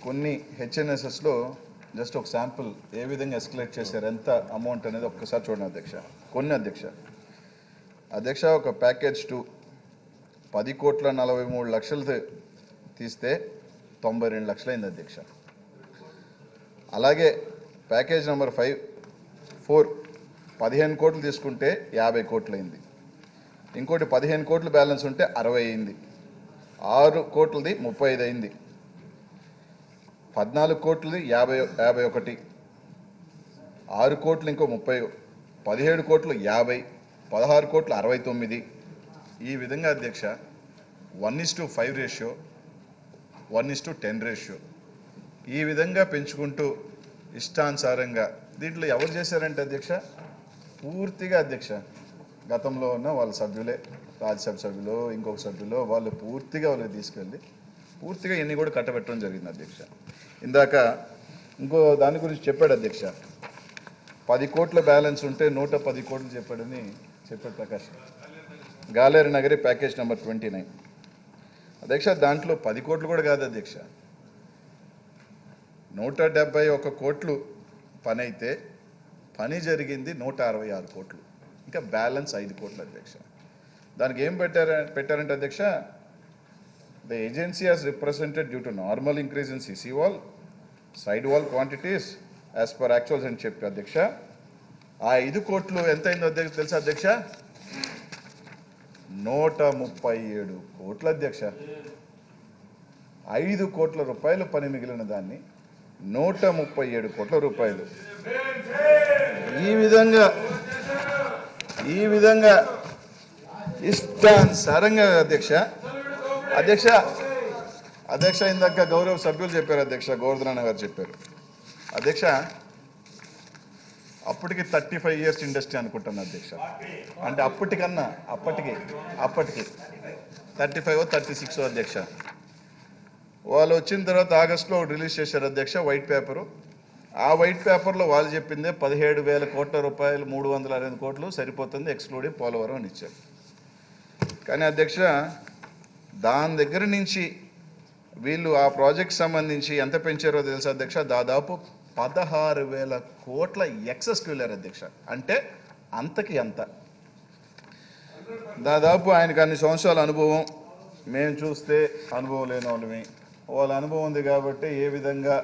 కొన్ని హెచ్ఎన్ఎస్ఎస్లో జస్ట్ ఒక శాంపుల్ ఏ విధంగా ఎస్కలేట్ చేశారు ఎంత అమౌంట్ అనేది ఒక్కసారి చూడండి అధ్యక్ష కొన్ని అధ్యక్ష అధ్యక్ష ఒక ప్యాకేజ్ టూ పది కోట్ల నలభై మూడు లక్షలు తీ- తీస్తే తొంభై రెండు లక్షలైంది అధ్యక్ష అలాగే ప్యాకేజ్ నెంబర్ ఫైవ్ ఫోర్ పదిహేను కోట్లు తీసుకుంటే యాభై కోట్లు అయింది ఇంకోటి పదిహేను కోట్లు బ్యాలెన్స్ ఉంటే అరవై అయింది ఆరు కోట్లది ముప్పై ఐదు అయింది పద్నాలుగు కోట్లది యాభై యాభై ఒకటి ఆరు కోట్లు ఇంకో ముప్పై పదిహేడు కోట్లు యాభై పదహారు కోట్లు అరవై తొమ్మిది ఈ విధంగా అధ్యక్ష one is to five ratio one is to ten ratio ఈ విధంగా పెంచుకుంటూ ఇష్టానుసారంగా దీంట్లో ఎవరు చేశారంటే అధ్యక్ష పూర్తిగా అధ్యక్ష గతంలో ఉన్న వాళ్ళ సభ్యులే రాజ్యసభ సభ్యులు ఇంకొక సభ్యులు వాళ్ళు పూర్తిగా వాళ్ళకి తీసుకెళ్ళి పూర్తిగా ఇన్ని కూడా కట్టబెట్టడం జరిగింది అధ్యక్ష ఇందాక ఇంకో దాని గురించి చెప్పాడు అధ్యక్ష పది కోట్ల బ్యాలెన్స్ ఉంటే నూట పది కోట్లు చెప్పాడని చెప్పాడు Prakash Galeru Nagari package number twenty nine అధ్యక్ష దాంట్లో పది కోట్లు కూడా కాదు అధ్యక్ష నూట డెబ్బై ఒక కోట్లు పని అయితే పని జరిగింది నూట అరవై ఆరు కోట్లు ఇంకా బ్యాలెన్స్ ఐదు కోట్లు అధ్యక్ష దానికి ఏం పెట్టార పెట్టారంటే అధ్యక్ష the agency has represented due to normal increase in CC wall side wall quantities as per actuals అని చెప్పి అధ్యక్ష ఆ ఐదు కోట్లు ఎంత అయిందో అధ్యక్ష తెలుసా అధ్యక్ష నూట ముప్పై ఏడు కోట్ల అధ్యక్ష ఐదు కోట్ల రూపాయలు పని మిగిలిన దాన్ని నూట ముప్పై ఏడు కోట్ల రూపాయలు ఈ విధంగా ఈ విధంగా ఇష్టానుసారంగా అధ్యక్ష అధ్యక్ష అధ్యక్ష ఇందాక గౌరవ సభ్యులు చెప్పారు అధ్యక్ష గోవర్ధన గారు చెప్పారు అధ్యక్ష అప్పటికి థర్టీ ఫైవ్ ఇయర్స్ ఇండస్ట్రీ అనుకుంటాను అధ్యక్ష అంటే అప్పటికన్నా అప్పటికి అప్పటికి థర్టీ ఫైవ్ థర్టీ సిక్స్ అధ్యక్ష వాళ్ళు వచ్చిన తర్వాత ఆగస్టులో రిలీజ్ చేశారు అధ్యక్ష వైట్ పేపరు ఆ వైట్ పేపర్లో వాళ్ళు చెప్పిందే పదిహేడు వేల కోట్ల రూపాయలు మూడు వందల అరవై కోట్లు సరిపోతుంది ఎక్స్క్లూడింగ్ పోలవరం అని ఇచ్చారు కానీ అధ్యక్ష దాని దగ్గర నుంచి వీళ్ళు ఆ ప్రాజెక్ట్ సంబంధించి ఎంత పెంచారో తెలుసా అధ్యక్ష దాదాపు పదహారు వేల కోట్ల ఎక్సెస్కి వెళ్ళారు అధ్యక్ష అంటే అంతకి ఎంత దాదాపు ఆయనకు అన్ని సంవత్సరాల అనుభవం మేము చూస్తే అనుభవం లేని వాళ్ళమి వాళ్ళ అనుభవం ఉంది కాబట్టి ఏ విధంగా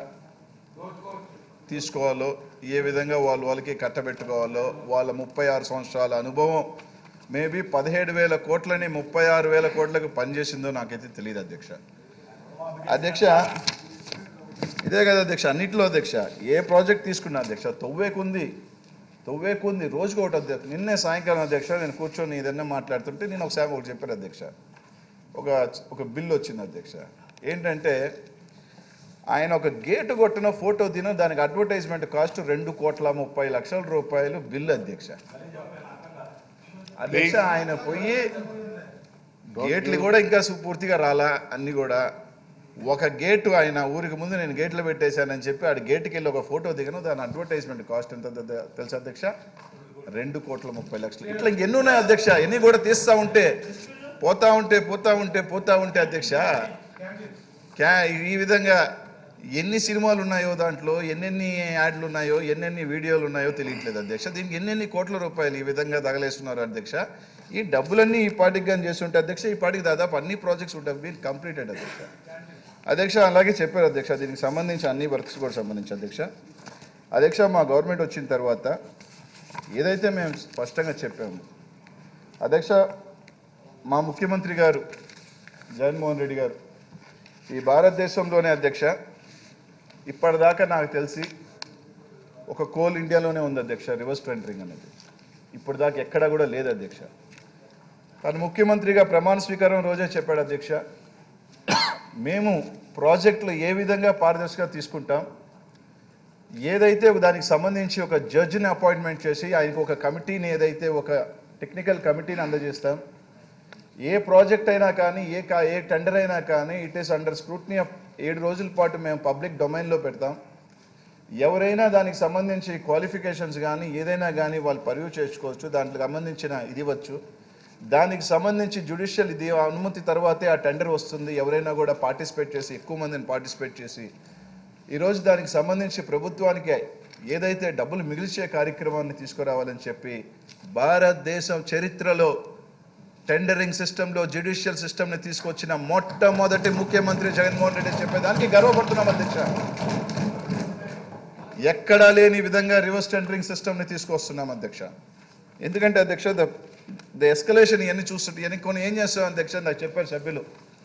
తీసుకోవాలో ఏ విధంగా వాళ్ళు వాళ్ళకి కట్టబెట్టుకోవాలో వాళ్ళ ముప్పై ఆరు సంవత్సరాల అనుభవం మేబీ పదిహేడు వేల కోట్లని ముప్పై ఆరు వేల కోట్లకు పనిచేసిందో నాకైతే తెలియదు అధ్యక్ష అధ్యక్ష ఇదే కదా అధ్యక్ష అన్నింటిలో అధ్యక్ష ఏ ప్రాజెక్ట్ తీసుకున్నా అధ్యక్ష తొవ్వేకుంది తొవ్వేకుంది రోజుకు ఒకటి అధ్యక్ష నిన్నే సాయంకాలం అధ్యక్ష నేను కూర్చొని ఏదన్నా మాట్లాడుతుంటే నేను ఒకసారి ఒకటి చెప్పాను అధ్యక్ష ఒక ఒక బిల్ వచ్చింది అధ్యక్ష ఏంటంటే ఆయన ఒక గేటు కొట్టిన ఫోటో తిన దానికి అడ్వర్టైజ్మెంట్ కాస్ట్ రెండు కోట్ల ముప్పై లక్షల రూపాయలు బిల్ అధ్యక్ష అధ్యక్ష ఆయన పోయి గేట్లు కూడా ఇంకా సు- పూర్తిగా రాలా అన్ని కూడా ఒక గేటు ఆయన ఊరికి ముందు నేను గేట్లు పెట్టేశానని చెప్పి ఆడ గేటుకి వెళ్ళి ఒక ఫోటో దిగను దాని అడ్వర్టైజ్మెంట్ కాస్ట్ ఎంత ద- తెలుసా అధ్యక్ష రెండు కోట్ల ముప్పై లక్షలు ఇట్లా ఎన్ని ఉన్నాయి అధ్యక్ష ఎన్ని కూడా తీస్తా ఉంటే పోతా ఉంటే పోతా ఉంటే పోతా ఉంటే అధ్యక్ష క్యా ఈ విధంగా ఎన్ని సినిమాలు ఉన్నాయో దాంట్లో ఎన్నెన్ని యాడ్లు ఉన్నాయో ఎన్నెన్ని వీడియోలు ఉన్నాయో తెలియట్లేదు అధ్యక్ష దీనికి ఎన్నెన్ని కోట్ల రూపాయలు ఈ విధంగా తగలేస్తున్నారు అధ్యక్ష ఈ డబ్బులన్నీ ఈ పార్టీకి కానీ చేస్తుంటే అధ్యక్ష ఈ పార్టీకి దాదాపు అన్ని ప్రాజెక్ట్స్ ఉంటాయి బీన్ కంప్లీటెడ్ అధ్యక్ష అధ్యక్ష అలాగే చెప్పారు అధ్యక్ష దీనికి సంబంధించి అన్ని వర్క్స్ కూడా సంబంధించి అధ్యక్ష అధ్యక్ష మా గవర్నమెంట్ వచ్చిన తర్వాత ఏదైతే మేము స్పష్టంగా చెప్పాము అధ్యక్ష మా ముఖ్యమంత్రి గారు జగన్మోహన్ రెడ్డి గారు ఈ భారతదేశంలోనే అధ్యక్ష ఇప్పటిదాకా నాకు తెలిసి ఒక కోల్ ఇండియాలోనే ఉంది అధ్యక్ష రివర్స్ టెండరింగ్ అనేది ఇప్పటిదాకా ఎక్కడా కూడా లేదు అధ్యక్ష తను ముఖ్యమంత్రిగా ప్రమాణ స్వీకారం రోజే చెప్పాడు అధ్యక్ష మేము ప్రాజెక్టులు ఏ విధంగా పారదర్శకంగా తీసుకుంటాం ఏదైతే దానికి సంబంధించి ఒక జడ్జిని అపాయింట్మెంట్ చేసి ఆయనకు ఒక కమిటీని ఏదైతే ఒక టెక్నికల్ కమిటీని అందజేస్తాం ఏ ప్రాజెక్ట్ అయినా కానీ ఏ కా ఏ టెండర్ అయినా కానీ it is under scrutiny of ఏడు రోజుల పాటు మేము పబ్లిక్ డొమైన్లో పెడతాం ఎవరైనా దానికి సంబంధించి క్వాలిఫికేషన్స్ కానీ ఏదైనా కానీ వాళ్ళు పర్యూ చేసుకోవచ్చు దాంట్లో సంబంధించిన ఇది ఇవ్వచ్చు దానికి సంబంధించి జ్యుడిషియల్ ఇది అనుమతి తర్వాతే ఆ టెండర్ వస్తుంది ఎవరైనా కూడా పార్టిసిపేట్ చేసి ఎక్కువ మందిని పార్టిసిపేట్ చేసి ఈరోజు దానికి సంబంధించి ప్రభుత్వానికి ఏదైతే డబ్బులు మిగిల్చే కార్యక్రమాన్ని తీసుకురావాలని చెప్పి భారతదేశం చరిత్రలో టెండరింగ్ సిస్టంలో జ్యుడిషియల్ సిస్టమ్ని తీసుకొచ్చిన మొట్టమొదటి ముఖ్యమంత్రి జగన్మోహన్ రెడ్డి చెప్పేదానికి గర్వపడుతున్నాం అధ్యక్ష ఎక్కడా లేని విధంగా రివర్స్ టెండరింగ్ సిస్టమ్ని తీసుకొస్తున్నాం అధ్యక్ష ఎందుకంటే అధ్యక్ష ద ద ఎస్కలేషన్ ఇవన్నీ చూస్తుంటే ఇవన్నీ కొన్ని ఏం చేస్తాం అధ్యక్ష నాకు చెప్పారు సభ్యులు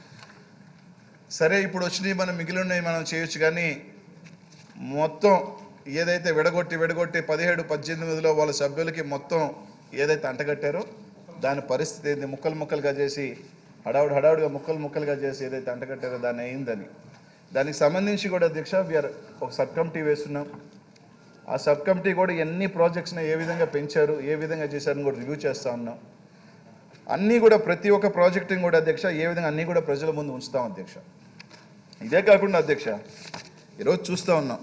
సరే ఇప్పుడు వచ్చినవి మనం మిగిలి ఉన్నాయి మనం చేయొచ్చు కానీ మొత్తం ఏదైతే విడగొట్టి విడగొట్టి పదిహేడు పద్దెనిమిదిలో వాళ్ళ సభ్యులకి మొత్తం ఏదైతే అంటగట్టారో దాని పరిస్థితి ఏంది ముక్కలు ముక్కలుగా చేసి హడావుడి హడావుడిగా ముక్కలు ముక్కలుగా చేసి ఏదైతే అంటగట్టారో దాన్ని అయిందని దానికి సంబంధించి కూడా అధ్యక్ష వీఆర్ ఒక సబ్ కమిటీ వేస్తున్నాం ఆ సబ్ కమిటీ కూడా ఎన్ని ప్రాజెక్ట్స్ని ఏ విధంగా పెంచారు ఏ విధంగా చేశారని కూడా రివ్యూ చేస్తూ ఉన్నాం అన్నీ కూడా ప్రతి ఒక్క ప్రాజెక్టుని కూడా అధ్యక్ష ఏ విధంగా అన్నీ కూడా ప్రజల ముందు ఉంచుతాం అధ్యక్ష ఇదే కాకుండా అధ్యక్ష ఈరోజు చూస్తూ ఉన్నాం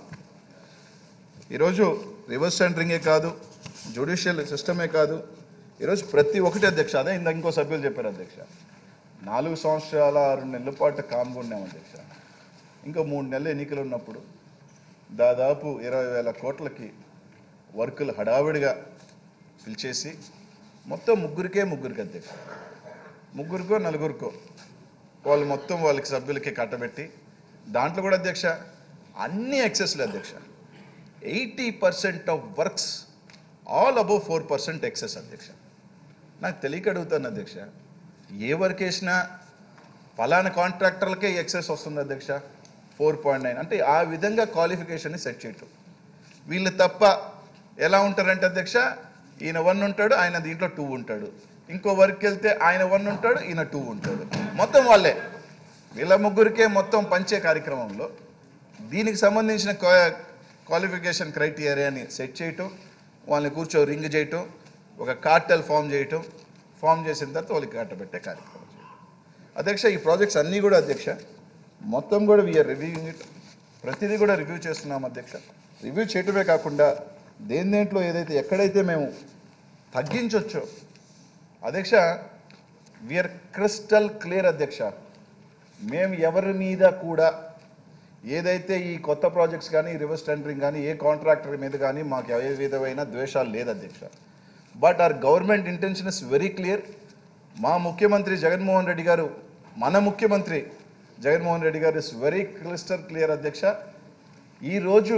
ఈరోజు రివర్స్ సెంటరింగే కాదు జ్యుడిషియల్ సిస్టమే కాదు ఈరోజు ప్రతి ఒక్కటి అధ్యక్ష అదే ఇందాక ఇంకో సభ్యులు చెప్పారు అధ్యక్ష నాలుగు సంవత్సరాల ఆరు నెలల పాటు కామ్గా ఉన్నాం అధ్యక్ష ఇంకా మూడు నెలలు ఎన్నికలు ఉన్నప్పుడు దాదాపు ఇరవై వేల కోట్లకి వర్కులు హడావిడిగా పిలిచేసి మొత్తం ముగ్గురికే ముగ్గురికి అధ్యక్ష ముగ్గురికో నలుగురికో వాళ్ళు మొత్తం వాళ్ళకి సభ్యులకి కట్టబెట్టి దాంట్లో కూడా అధ్యక్ష అన్ని ఎక్సెస్లు అధ్యక్ష eighty percent of works all above four percent excess అధ్యక్ష నాకు తెలియక అడుగుతాను అధ్యక్ష ఏ వర్క్ వేసినా ఫలానా కాంట్రాక్టర్లకే ఎక్సెస్ వస్తుంది అధ్యక్ష ఫోర్ పాయింట్ నైన్ అంటే ఆ విధంగా క్వాలిఫికేషన్ని సెట్ చేయటం వీళ్ళు తప్ప ఎలా ఉంటారంటే అధ్యక్ష ఈయన వన్ ఉంటాడు ఆయన దీంట్లో టూ ఉంటాడు ఇంకో వర్క్ వెళ్తే ఆయన వన్ ఉంటాడు ఈయన టూ ఉంటాడు మొత్తం వాళ్ళే వీళ్ళ ముగ్గురికే మొత్తం పంచే కార్యక్రమంలో దీనికి సంబంధించిన క్వా- క్వాలిఫికేషన్ క్రైటీరియాని సెట్ చేయటం వాళ్ళని కూర్చో రింగ్ చేయటం ఒక కార్టెల్ ఫామ్ చేయటం ఫామ్ చేసిన తర్వాత వాళ్ళకి కట్టబెట్టే కార్యక్రమం చేయటం అధ్యక్ష ఈ ప్రాజెక్ట్స్ అన్నీ కూడా అధ్యక్ష మొత్తం కూడా వీఆర్ రివ్యూయింగ్ ఇట్ ప్రతిదీ కూడా రివ్యూ చేస్తున్నాం అధ్యక్ష రివ్యూ చేయటమే కాకుండా దేని దేంట్లో ఏదైతే ఎక్కడైతే మేము తగ్గించవచ్చో అధ్యక్ష వీఆర్ క్రిస్టల్ క్లియర్ అధ్యక్ష మేము ఎవరి మీద కూడా ఏదైతే ఈ కొత్త ప్రాజెక్ట్స్ కానీ రివర్స్ టెండరింగ్ కానీ ఏ కాంట్రాక్టర్ మీద కానీ మాకు ఏ విధమైన ద్వేషాలు లేదు అధ్యక్ష but our government intention is very clear మా ముఖ్యమంత్రి జగన్మోహన్ రెడ్డి గారు మన ముఖ్యమంత్రి జగన్మోహన్ రెడ్డి గారు ఇస్ వెరీ క్లిస్టర్ క్లియర్ అధ్యక్ష ఈరోజు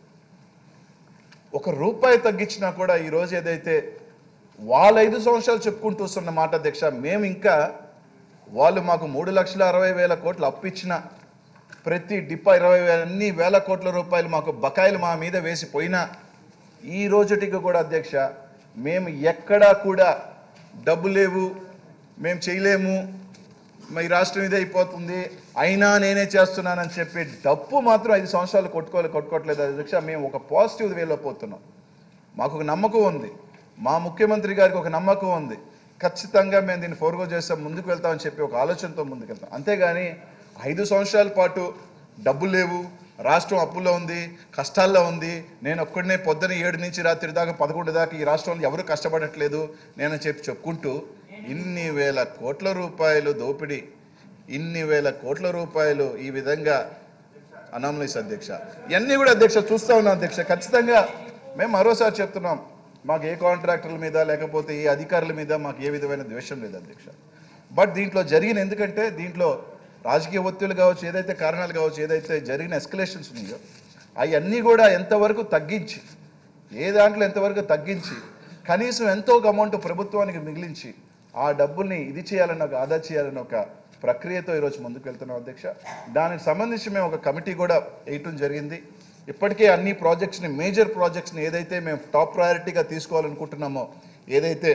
ఒక రూపాయి తగ్గించినా కూడా ఈరోజు ఏదైతే వాళ్ళ ఐదు సంవత్సరాలు చెప్పుకుంటూ వస్తున్న మాట అధ్యక్ష మేము ఇంకా వాళ్ళు మాకు మూడు లక్షల అరవై వేల కోట్లు అప్పిచ్చిన ప్రతి డిప్ప ఇరవై వేల అన్ని వేల కోట్ల రూపాయలు మాకు బకాయిలు మా మీద వేసిపోయినా ఈ రోజుటికి కూడా అధ్యక్ష మేము ఎక్కడా కూడా డబ్బు లేవు మేము చేయలేము మా ఈ రాష్ట్రం ఇదే అయిపోతుంది అయినా నేనే చేస్తున్నానని చెప్పి డప్పు మాత్రం ఐదు సంవత్సరాలు కొట్టుకోవాలి కొట్టుకోవట్లేదు అధ్యక్ష మేము ఒక పాజిటివ్ వేలో పోతున్నాం మాకు ఒక నమ్మకం ఉంది మా ముఖ్యమంత్రి గారికి ఒక నమ్మకం ఉంది ఖచ్చితంగా మేము దీన్ని ఫోర్గో చేస్తాం ముందుకు వెళ్తామని చెప్పి ఒక ఆలోచనతో ముందుకు వెళ్తాం అంతేగాని ఐదు సంవత్సరాల పాటు డబ్బులు లేవు రాష్ట్రం అప్పుల్లో ఉంది కష్టాల్లో ఉంది నేను ఒక్కడనే పొద్దున ఏడు నుంచి రాత్రి దాకా పదకొండు దాకా ఈ రాష్ట్రంలో ఎవరు కష్టపడట్లేదు నేను చెప్పి చెప్పుకుంటూ ఇన్ని వేల కోట్ల రూపాయలు దోపిడీ ఇన్ని వేల కోట్ల రూపాయలు ఈ విధంగా అనామలీస్ అధ్యక్ష ఇవన్నీ కూడా అధ్యక్ష చూస్తా ఉన్నాం అధ్యక్ష ఖచ్చితంగా మేము మరోసారి చెప్తున్నాం మాకు ఏ కాంట్రాక్టర్ల మీద లేకపోతే ఏ అధికారుల మీద మాకు ఏ విధమైన ద్వేషం లేదు అధ్యక్ష బట్ దీంట్లో జరిగిన ఎందుకంటే దీంట్లో రాజకీయ ఒత్తిళ్లు కావచ్చు ఏదైతే కారణాలు కావచ్చు ఏదైతే జరిగిన ఎస్కలేషన్స్ ఉన్నాయో అవన్నీ కూడా ఎంతవరకు తగ్గించి ఏ దాంట్లో ఎంతవరకు తగ్గించి కనీసం ఎంతో ఒక అమౌంట్ ప్రభుత్వానికి మిగిలించి ఆ డబ్బుల్ని ఇది చేయాలని ఒక ఆదా చేయాలని ఒక ప్రక్రియతో ఈరోజు ముందుకు వెళ్తున్నాం అధ్యక్ష దానికి సంబంధించి మేము ఒక కమిటీ కూడా వేయటం జరిగింది ఇప్పటికే అన్ని ప్రాజెక్ట్స్ని మేజర్ ప్రాజెక్ట్స్ని ఏదైతే మేము టాప్ ప్రయారిటీగా తీసుకోవాలనుకుంటున్నామో ఏదైతే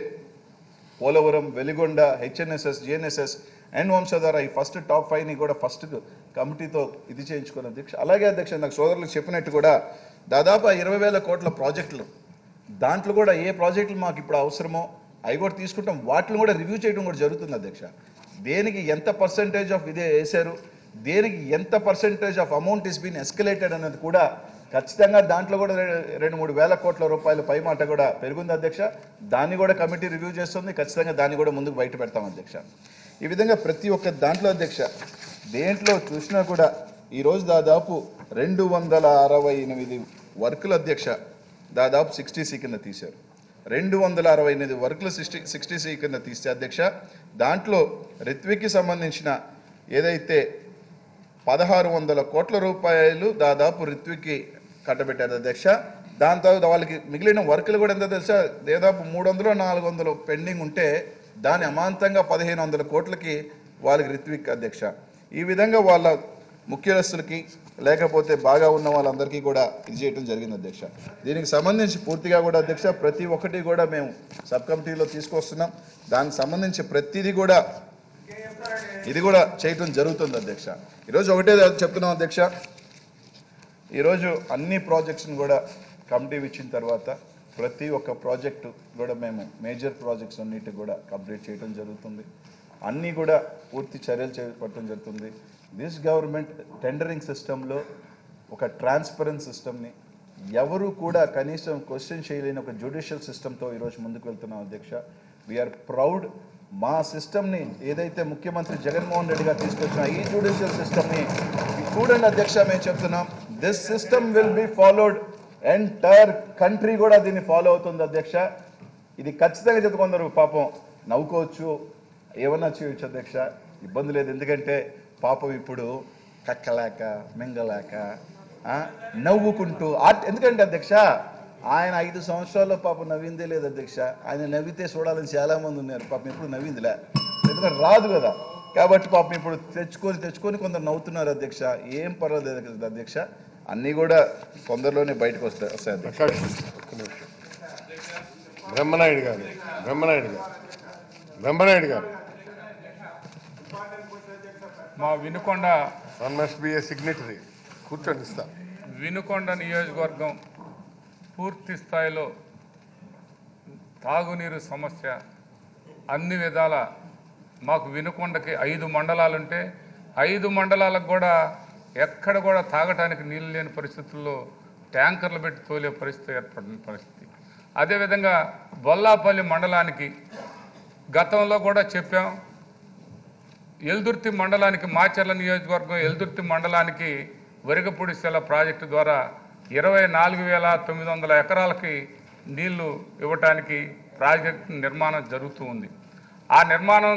Polavaram Veligonda HNSS GNSS and Vamsadhara ఈ ఫస్ట్ టాప్ ఫైవ్ని కూడా ఫస్ట్ కమిటీతో ఇది చేయించుకున్న అధ్యక్ష అలాగే అధ్యక్ష నాకు సోదరులకు చెప్పినట్టు కూడా దాదాపు ఆ ఇరవై వేల కోట్ల ప్రాజెక్టులు దాంట్లో కూడా ఏ ప్రాజెక్టులు మాకు ఇప్పుడు అవసరమో అవి కూడా తీసుకుంటాం వాటిని కూడా రివ్యూ చేయడం కూడా జరుగుతుంది అధ్యక్ష దేనికి ఎంత పర్సంటేజ్ ఆఫ్ ఇదే వేశారు దేనికి ఎంత percentage of amount is been escalated అన్నది కూడా ఖచ్చితంగా దాంట్లో కూడా రె- రెండు మూడు వేల కోట్ల రూపాయల పై మాట కూడా పెరుగుంది అధ్యక్ష దాన్ని కూడా కమిటీ రివ్యూ చేస్తుంది ఖచ్చితంగా దాన్ని కూడా ముందుకు బయట పెడతాం అధ్యక్ష ఈ విధంగా ప్రతి ఒక్క దాంట్లో అధ్యక్ష దేంట్లో చూసినా కూడా ఈరోజు దాదాపు రెండు వందల అరవై ఎనిమిది వర్కుల అధ్యక్ష దాదాపు సిక్స్టీ సి కింద తీశారు రెండు వందల అరవై ఎనిమిది వర్కులు సిక్స్టీ సిక్స్టీ సి కింద తీస్తే అధ్యక్ష దాంట్లో రిత్విక్కి సంబంధించిన ఏదైతే పదహారు వందల కోట్ల రూపాయలు దాదాపు రిత్విక్కి కట్టబెట్టారు అధ్యక్ష దాని తర్వాత వాళ్ళకి మిగిలిన వర్కులు కూడా ఎంత తెలుసా దాదాపు మూడు వందలు నాలుగు వందలు పెండింగ్ ఉంటే దాని అమాంతంగా పదిహేను వందల కోట్లకి వాళ్ళకి రిత్విక్ అధ్యక్ష ఈ విధంగా వాళ్ళ ముఖ్యస్తులకి లేకపోతే బాగా ఉన్న వాళ్ళందరికీ కూడా ఇది చేయడం జరిగింది అధ్యక్ష దీనికి సంబంధించి పూర్తిగా కూడా అధ్యక్ష ప్రతి ఒక్కటి కూడా మేము సబ్ కమిటీలో తీసుకొస్తున్నాం దానికి సంబంధించి ప్రతిదీ కూడా ఇది కూడా చేయటం జరుగుతుంది అధ్యక్ష ఈరోజు ఒకటే చెప్తున్నాం అధ్యక్ష ఈరోజు అన్ని ప్రాజెక్ట్స్ని కూడా కమిటీ ఇచ్చిన తర్వాత ప్రతి ఒక్క ప్రాజెక్టు కూడా మేము మేజర్ ప్రాజెక్ట్స్ అన్నిటి కూడా కంప్లీట్ చేయడం జరుగుతుంది అన్నీ కూడా పూర్తి చర్యలు చేపట్టడం జరుగుతుంది దిస్ గవర్నమెంట్ టెండరింగ్ సిస్టంలో ఒక ట్రాన్స్పరెంట్ సిస్టమ్ని ఎవరు కూడా కనీసం క్వశ్చన్ చేయలేని ఒక జ్యుడిషియల్ సిస్టంతో ఈరోజు ముందుకు వెళ్తున్నాం అధ్యక్ష వీఆర్ ప్రౌడ్ మా సిస్టమ్ని ఏదైతే ముఖ్యమంత్రి జగన్మోహన్ రెడ్డి గారు తీసుకొచ్చిన ఈ జ్యుడిషియల్ సిస్టమ్ని చూడండి అధ్యక్ష మేము చెప్తున్నాం this system will be followed entire country కూడా దీన్ని ఫాలో అవుతుంది అధ్యక్ష ఇది ఖచ్చితంగా చెప్పుకుందరు పాపం నవ్వుకోవచ్చు ఏమన్నా చేయొచ్చు అధ్యక్ష ఇబ్బంది లేదు ఎందుకంటే పాపం ఇప్పుడు కక్కలేక మింగలేక ఆ, నవ్వుకుంటూ ఆర్ట్ ఎందుకంటే అధ్యక్ష ఆయన ఐదు సంవత్సరాల్లో పాపం నవ్విందే లేదు అధ్యక్ష ఆయన నవ్వితే చూడాలని చాలా మంది ఉన్నారు పాపం ఎప్పుడు నవ్విందిలే ఎందుకంటే రాదు కదా కాబట్టి పాపం ఇప్పుడు తెచ్చుకొని తెచ్చుకొని కొందరు నవ్వుతున్నారు అధ్యక్ష ఏం పర్వాలేదు కదా అధ్యక్ష అన్నీ కూడా తొందరలోనే బయటకు వస్తాయి వస్తాయి అధ్యక్ష ప్రకాష్ ఒక్క నిమిషం బ్రహ్మనాయుడు గారు బ్రహ్మనాయుడు గారు బ్రహ్మనాయుడు గారు మా Vinukonda one must be a signatory కూర్చోండి ఇస్తా వినుకొండ నియోజకవర్గం పూర్తి స్థాయిలో తాగునీరు సమస్య అన్ని విధాల మాకు వినుకొండకి ఐదు మండలాలుంటే ఐదు మండలాలకు కూడా ఎక్కడ కూడా తాగటానికి నీళ్ళు లేని పరిస్థితుల్లో ట్యాంకర్లు పెట్టి తోలే పరిస్థితి ఏర్పడిన పరిస్థితి అదేవిధంగా బొల్లాపల్లి మండలానికి గతంలో కూడా చెప్పాం ఎల్దుర్తి మండలానికి మాచర్ల నియోజకవర్గం ఎల్దుర్తి మండలానికి వరిగపూడి సెల ప్రాజెక్టు ద్వారా ఇరవై నాలుగు వేల తొమ్మిది వందల ఎకరాలకి నీళ్లు ఇవ్వటానికి ప్రాజెక్టు నిర్మాణం జరుగుతూ ఉంది ఆ నిర్మాణం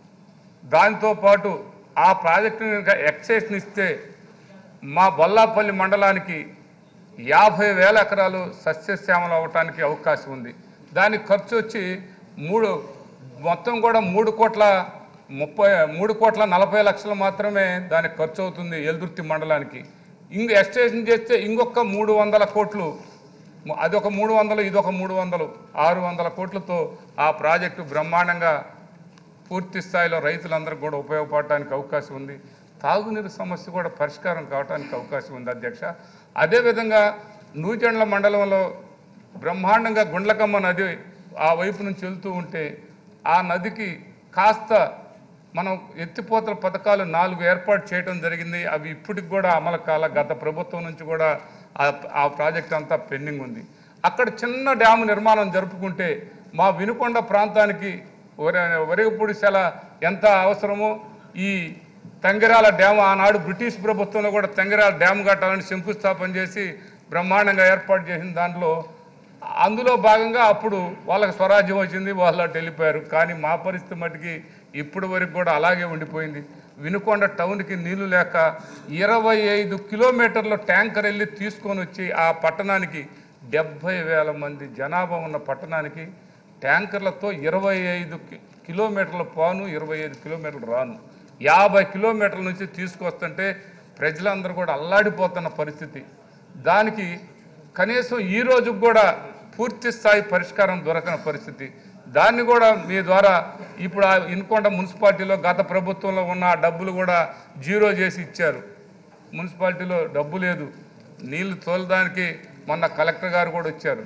దాంతో పాటు ఆ ప్రాజెక్టుని కనుక ఎక్సైజ్ని ఇస్తే మా బొల్లాపల్లి మండలానికి యాభై వేల ఎకరాలు సస్యశ్యామలు అవ్వటానికి అవకాశం ఉంది దానికి ఖర్చు వచ్చి మూడు మొత్తం కూడా మూడు కోట్ల ముప్పై మూడు కోట్ల నలభై లక్షలు మాత్రమే దానికి ఖర్చు అవుతుంది ఎల్దుర్తి మండలానికి ఇంక ఎక్స్టేషన్ చేస్తే ఇంకొక మూడు వందల కోట్లు అదొక మూడు వందలు ఇదొక మూడు వందలు ఆరు వందల కోట్లతో ఆ ప్రాజెక్టు బ్రహ్మాండంగా పూర్తి స్థాయిలో రైతులందరికీ కూడా ఉపయోగపడటానికి అవకాశం ఉంది తాగునీరు సమస్య కూడా పరిష్కారం కావడానికి అవకాశం ఉంది అధ్యక్ష అదేవిధంగా నూజెండ్ల మండలంలో బ్రహ్మాండంగా గుండ్లకమ్మ నది ఆ వైపు నుంచి వెళ్తూ ఉంటే ఆ నదికి కాస్త మనం ఎత్తిపోతల పథకాలు నాలుగు ఏర్పాటు చేయడం జరిగింది అవి ఇప్పటికి కూడా అమలు కాల గత ప్రభుత్వం నుంచి కూడా ఆ- ఆ ప్రాజెక్ట్ అంతా పెండింగ్ ఉంది అక్కడ చిన్న డ్యాము నిర్మాణం జరుపుకుంటే మా వినుకొండ ప్రాంతానికి వరి వరిగపూడి సెల ఎంత అవసరమో ఈ తంగిరాల డ్యామ్ ఆనాడు బ్రిటిష్ ప్రభుత్వంలో కూడా తంగిరాల డ్యామ్ కట్టాలని శంకుస్థాపన చేసి బ్రహ్మాండంగా ఏర్పాటు చేసిన దాంట్లో అందులో భాగంగా అప్పుడు వాళ్ళకి స్వరాజ్యం వచ్చింది వాళ్ళు అటు వెళ్ళిపోయారు కానీ మా పరిస్థితి మటుకి ఇప్పటి వరకు కూడా అలాగే ఉండిపోయింది వినుకొండ టౌన్కి నీళ్లు లేక ఇరవై ఐదు కిలోమీటర్ల ట్యాంకర్ వెళ్ళి తీసుకొని వచ్చి ఆ పట్టణానికి డెబ్భై వేల మంది జనాభా ఉన్న పట్టణానికి ట్యాంకర్లతో ఇరవై ఐదు కి- కిలోమీటర్ల పోను ఇరవై ఐదు కిలోమీటర్లు రాను యాభై కిలోమీటర్ల నుంచి తీసుకొస్తుంటే ప్రజలందరూ కూడా అల్లాడిపోతున్న పరిస్థితి దానికి కనీసం ఈ రోజు కూడా పూర్తి స్థాయి పరిష్కారం దొరకని పరిస్థితి దాన్ని కూడా మీ ద్వారా ఇప్పుడు ఆ ఇన్కొండ మున్సిపాలిటీలో గత ప్రభుత్వంలో ఉన్న ఆ డబ్బులు కూడా జీరో చేసి ఇచ్చారు మున్సిపాలిటీలో డబ్బు లేదు నీళ్లు తోలడానికి మొన్న కలెక్టర్ గారు కూడా వచ్చారు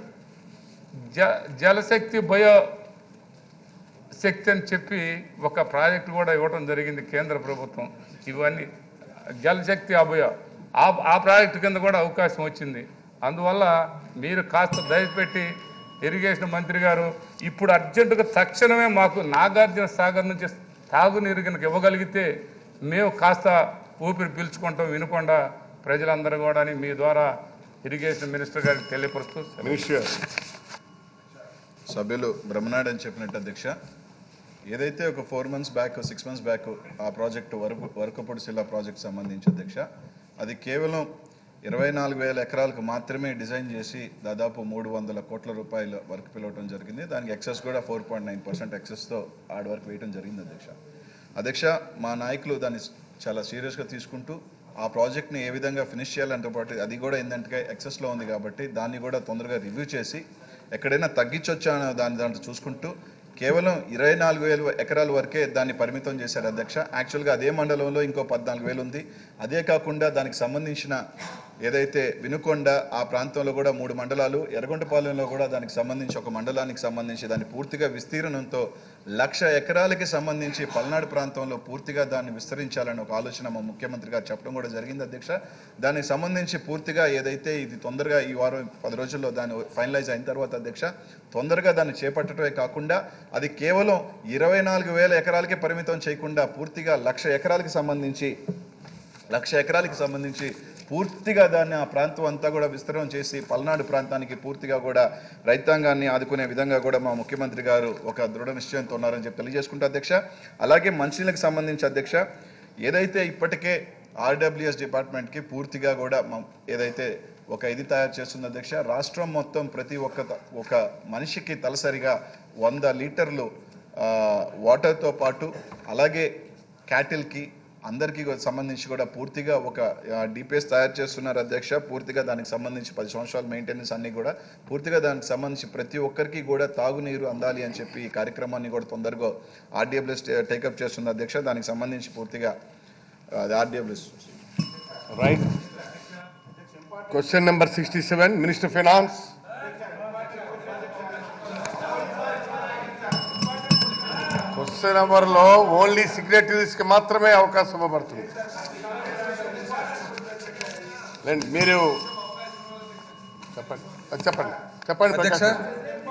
జ జలశక్తి బయో శక్తి అని చెప్పి ఒక ప్రాజెక్ట్ కూడా ఇవ్వడం జరిగింది కేంద్ర ప్రభుత్వం ఇవన్నీ జలశక్తి అభయ ఆ ఆ ప్రాజెక్టు కింద కూడా అవకాశం వచ్చింది అందువల్ల మీరు కాస్త దయపెట్టి ఇరిగేషన్ మంత్రి గారు ఇప్పుడు అర్జెంటుగా తక్షణమే మాకు నాగార్జున సాగర్ నుంచి తాగునీరు కనుక ఇవ్వగలిగితే మేము కాస్త ఊపిరి పీల్చుకుంటాం వినకుండా ప్రజలందరూ కూడా మీ ద్వారా ఇరిగేషన్ మినిస్టర్ గారికి తెలియపరుస్తూ మినిస్టర్ గారు సభ్యులు బ్రహ్మనాయుడు అని చెప్పినట్టు అధ్యక్ష ఏదైతే ఒక four months back six months back ఆ ప్రాజెక్టు వరకు వరకపూడి శిలా ప్రాజెక్ట్ సంబంధించి అధ్యక్ష అది కేవలం ఇరవై నాలుగు వేల ఎకరాలకు మాత్రమే డిజైన్ చేసి దాదాపు మూడు వందల కోట్ల రూపాయల వర్క్ పిలవటం జరిగింది దానికి ఎక్సెస్ కూడా ఫోర్ పాయింట్ నైన్ పర్సెంట్ ఎక్సెస్తో ఆడ వరకు వేయడం జరిగింది అధ్యక్ష అధ్యక్ష మా నాయకులు దాన్ని చాలా సీరియస్గా తీసుకుంటూ ఆ ప్రాజెక్ట్ని ఏ విధంగా ఫినిష్ చేయాలంటే పాటు అది కూడా ఏంటంటే ఎక్సెస్లో ఉంది కాబట్టి దాన్ని కూడా తొందరగా రివ్యూ చేసి ఎక్కడైనా తగ్గించొచ్చా అనే దాని దాంట్లో చూసుకుంటూ కేవలం ఇరవై నాలుగు వేల ఎకరాల వరకే దాన్ని పరిమితం చేశారు అధ్యక్ష యాక్చువల్గా అదే మండలంలో ఇంకో పద్నాలుగు వేలు ఉంది అదే కాకుండా దానికి సంబంధించిన ఏదైతే వినుకొండ ఆ ప్రాంతంలో కూడా మూడు మండలాలు ఎర్రగొండపాలెంలో కూడా దానికి సంబంధించి ఒక మండలానికి సంబంధించి దాన్ని పూర్తిగా విస్తీర్ణంతో లక్ష ఎకరాలకి సంబంధించి పల్నాడు ప్రాంతంలో పూర్తిగా దాన్ని విస్తరించాలని ఒక ఆలోచన మా ముఖ్యమంత్రి గారు చెప్పడం కూడా జరిగింది అధ్యక్ష దానికి సంబంధించి పూర్తిగా ఏదైతే ఇది తొందరగా ఈ వారం పది రోజుల్లో దాన్ని ఫైనలైజ్ అయిన తర్వాత అధ్యక్ష తొందరగా దాన్ని చేపట్టడమే కాకుండా అది కేవలం ఇరవై నాలుగు వేల ఎకరాలకే పరిమితం చేయకుండా పూర్తిగా లక్ష ఎకరాలకి సంబంధించి లక్ష ఎకరాలకి సంబంధించి పూర్తిగా దాన్ని ఆ ప్రాంతం అంతా కూడా విస్తరణ చేసి పల్నాడు ప్రాంతానికి పూర్తిగా కూడా రైతాంగాన్ని ఆదుకునే విధంగా కూడా మా ముఖ్యమంత్రి గారు ఒక దృఢ నిశ్చయంతో ఉన్నారని చెప్పి తెలియజేసుకుంటా అధ్యక్ష అలాగే మంచినీళ్ళకి సంబంధించి అధ్యక్ష ఏదైతే ఇప్పటికే ఆర్డబ్ల్యూఎస్ డిపార్ట్మెంట్కి పూర్తిగా కూడా మా- ఏదైతే ఒక ఇది తయారు చేస్తుంది అధ్యక్ష రాష్ట్రం మొత్తం ప్రతి ఒక్క త- ఒక మనిషికి తలసరిగా వంద లీటర్లు ఆ, వాటర్తో పాటు అలాగే క్యాటిల్కి అందరికీ కూడా సంబంధించి కూడా పూర్తిగా ఒక డిపిఎస్ తయారు చేస్తున్నారు అధ్యక్ష పూర్తిగా దానికి సంబంధించి పది సంవత్సరాల మెయింటెనెన్స్ అన్ని కూడా పూర్తిగా దానికి సంబంధించి ప్రతి ఒక్కరికి కూడా తాగునీరు అందాలి అని చెప్పి ఈ కార్యక్రమాన్ని కూడా తొందరగా ఆర్డీఎఫ్ఎస్ టేకప్ చేస్తుంది అధ్యక్ష దానికి సంబంధించి పూర్తిగా అది RDFS right question number sixty seven minister finance question నెంబర్లో ఓన్లీ సిగ్నేటరీస్కి మాత్రమే అవకాశం ఇవ్వబడుతుంది లేండి మీరు చెప్పండి అది చెప్పండి చెప్పండి అధ్యక్ష ప్రకాష్.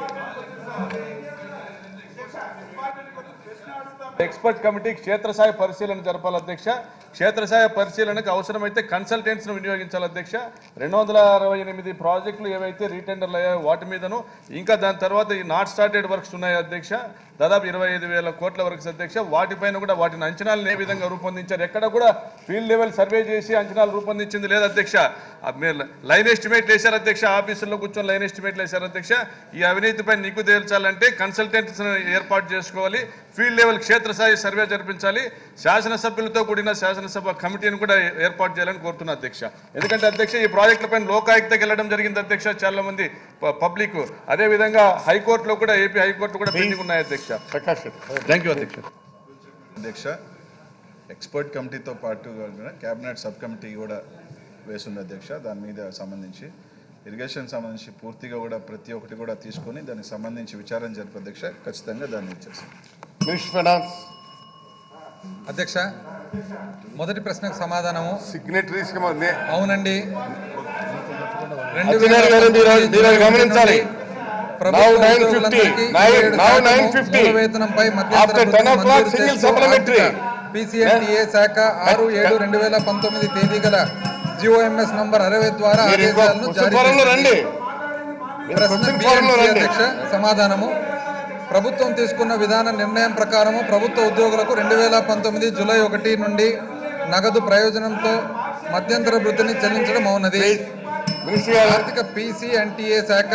ఎక్స్పర్ట్ కమిటీ క్షేత్రస్థాయి పరిశీలన జరపాలి అధ్యక్ష క్షేత్రస్థాయి పరిశీలనకు అవసరమైతే కన్సల్టెంట్స్ ను వినియోగించాలి అధ్యక్ష రెండు వందల అరవై ఎనిమిది ప్రాజెక్టులు ఏవైతే రీటెండర్లు అయ్యాయో వాటి మీదను ఇంకా దాని తర్వాత ఈ నాట్ స్టార్టెడ్ వర్క్స్ ఉన్నాయి అధ్యక్ష దాదాపు ఇరవై ఐదు వేల కోట్ల వర్క్స్ అధ్యక్ష వాటిపైన కూడా వాటిని అంచనాలను ఏ విధంగా రూపొందించారు ఎక్కడ కూడా ఫీల్డ్ లెవెల్ సర్వే చేసి అంచనాలు రూపొందించింది లేదు అధ్యక్ష ఆ మీరు లైన్ ఎస్టిమేట్లు వేశారు అధ్యక్ష ఆఫీసుల్లో కూర్చొని లైన్ ఎస్టిమేట్లు వేశారు అధ్యక్ష ఈ అవినీతిపై నిగ్గు తేల్చాలంటే కన్సల్టెంట్స్ ఏర్పాటు చేసుకోవాలి ఫీల్డ్ లెవెల్ క్షేత్రస్థాయి సర్వే జరిపించాలి శాసనసభ్యులతో కూడిన శాసనసభ కమిటీని కూడా ఏర్పాటు చేయాలని కోరుతున్నా అధ్యక్ష ఎందుకంటే అధ్యక్ష ఈ ప్రాజెక్టులపై లోకాయుక్తకి వెళ్ళడం జరిగింది అధ్యక్ష చాలా మంది ప- పబ్లిక్ అదే విధంగా హైకోర్టులో కూడా ఏపీ హైకోర్టు కూడా పెండింగ్ ఉన్నాయి అధ్యక్ష ప్రకాష్ థ్యాంక్ యూ అధ్యక్ష అధ్యక్ష ఎక్స్పర్ట్ కమిటీతో పాటు కూడా క్యాబినెట్ సబ్ కమిటీ కూడా వేసింది అధ్యక్ష దాని మీద సంబంధించి ఇరిగేషన్ సంబంధించి పూర్తిగా కూడా ప్రతి ఒక్కటి కూడా తీసుకొని దానికి సంబంధించి విచారణ జరిపే అధ్యక్ష ఖచ్చితంగా దాన్ని ఇచ్చేస్తాం మినిస్టర్ ఫైనాన్స్ అధ్యక్ష మొదటి ప్రశ్నకు సమాధానము సిగ్నేటరీస్కి మా- నే- అవునండి అచ్చెన్నాయుడు గారు మీరు- మీరు గమనించాలి. ప్రభుత్వ Now 9:50. ఉద్యోగులందరికీ Now- ఏడు now శాతము 9:50. మూల వేతనంపై మధ్యంతర After భృతిని 10 o'clock మంజూరు single చేస్తూ supplementary. ఆర్థిక PCNDA శాఖ ఆరు ఏడు రెండు వేల పంతొమ్మిది తేదీ గల జిఓఎంఎస్ నంబర్ అరవై ద్వారా మీరు ఇంకో ఆదేశాలను క్వశ్చన్ జారీ ఫారంలో రండి చేసింది. మీరు ప్రశ్న క్వశ్చన్ బి ఫారంలో అండ్ సి రండి అధ్యక్ష సమాధానము ప్రభుత్వం తీసుకున్న విధాన నిర్ణయం ప్రకారము ప్రభుత్వ ఉద్యోగులకు రెండు వేల పంతొమ్మిది జూలై ఒకటి నుండి నగదు ప్రయోజనంతో మధ్యంతర వృత్తిని చెల్లించడం అవునది మినిస్టర్ గారు ఆర్థిక పిసిఎన్టీఏ శాఖ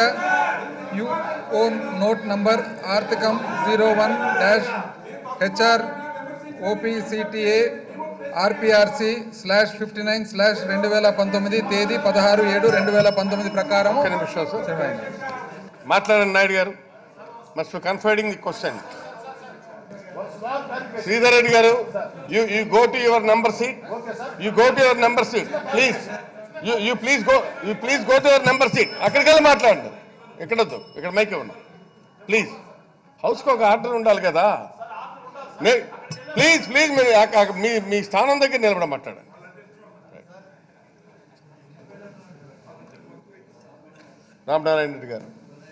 యుఓ నోట్ నంబర్ ఆర్థికం zero one dash HR OPCTA RPRC slash fifty nine slash రెండు వేల పంతొమ్మిది తేదీ పదహారు ఏడు రెండు వేల పంతొమ్మిది ప్రకారం ఒక్క నిమిషం సార్ మాట్లాడండి నాయుడు గారు must confiding the question Sridhar Reddy గారు you you go to your number seat you go to your number seat please you you please go you please go to your number seat అక్కడికి వెళ్ళి మాట్లాడండి ఎక్కడొద్దు ఇక్కడ మైక్ ఇవ్వండి please హౌస్కి ఒక order ఉండాలి కదా ప్లీజ్ ప్లీజ్ మీరు అక్క- అక్క- మీ మీ స్థానం దగ్గర నిలబడ మాట్లాడండి రామనారాయణ రెడ్డి గారు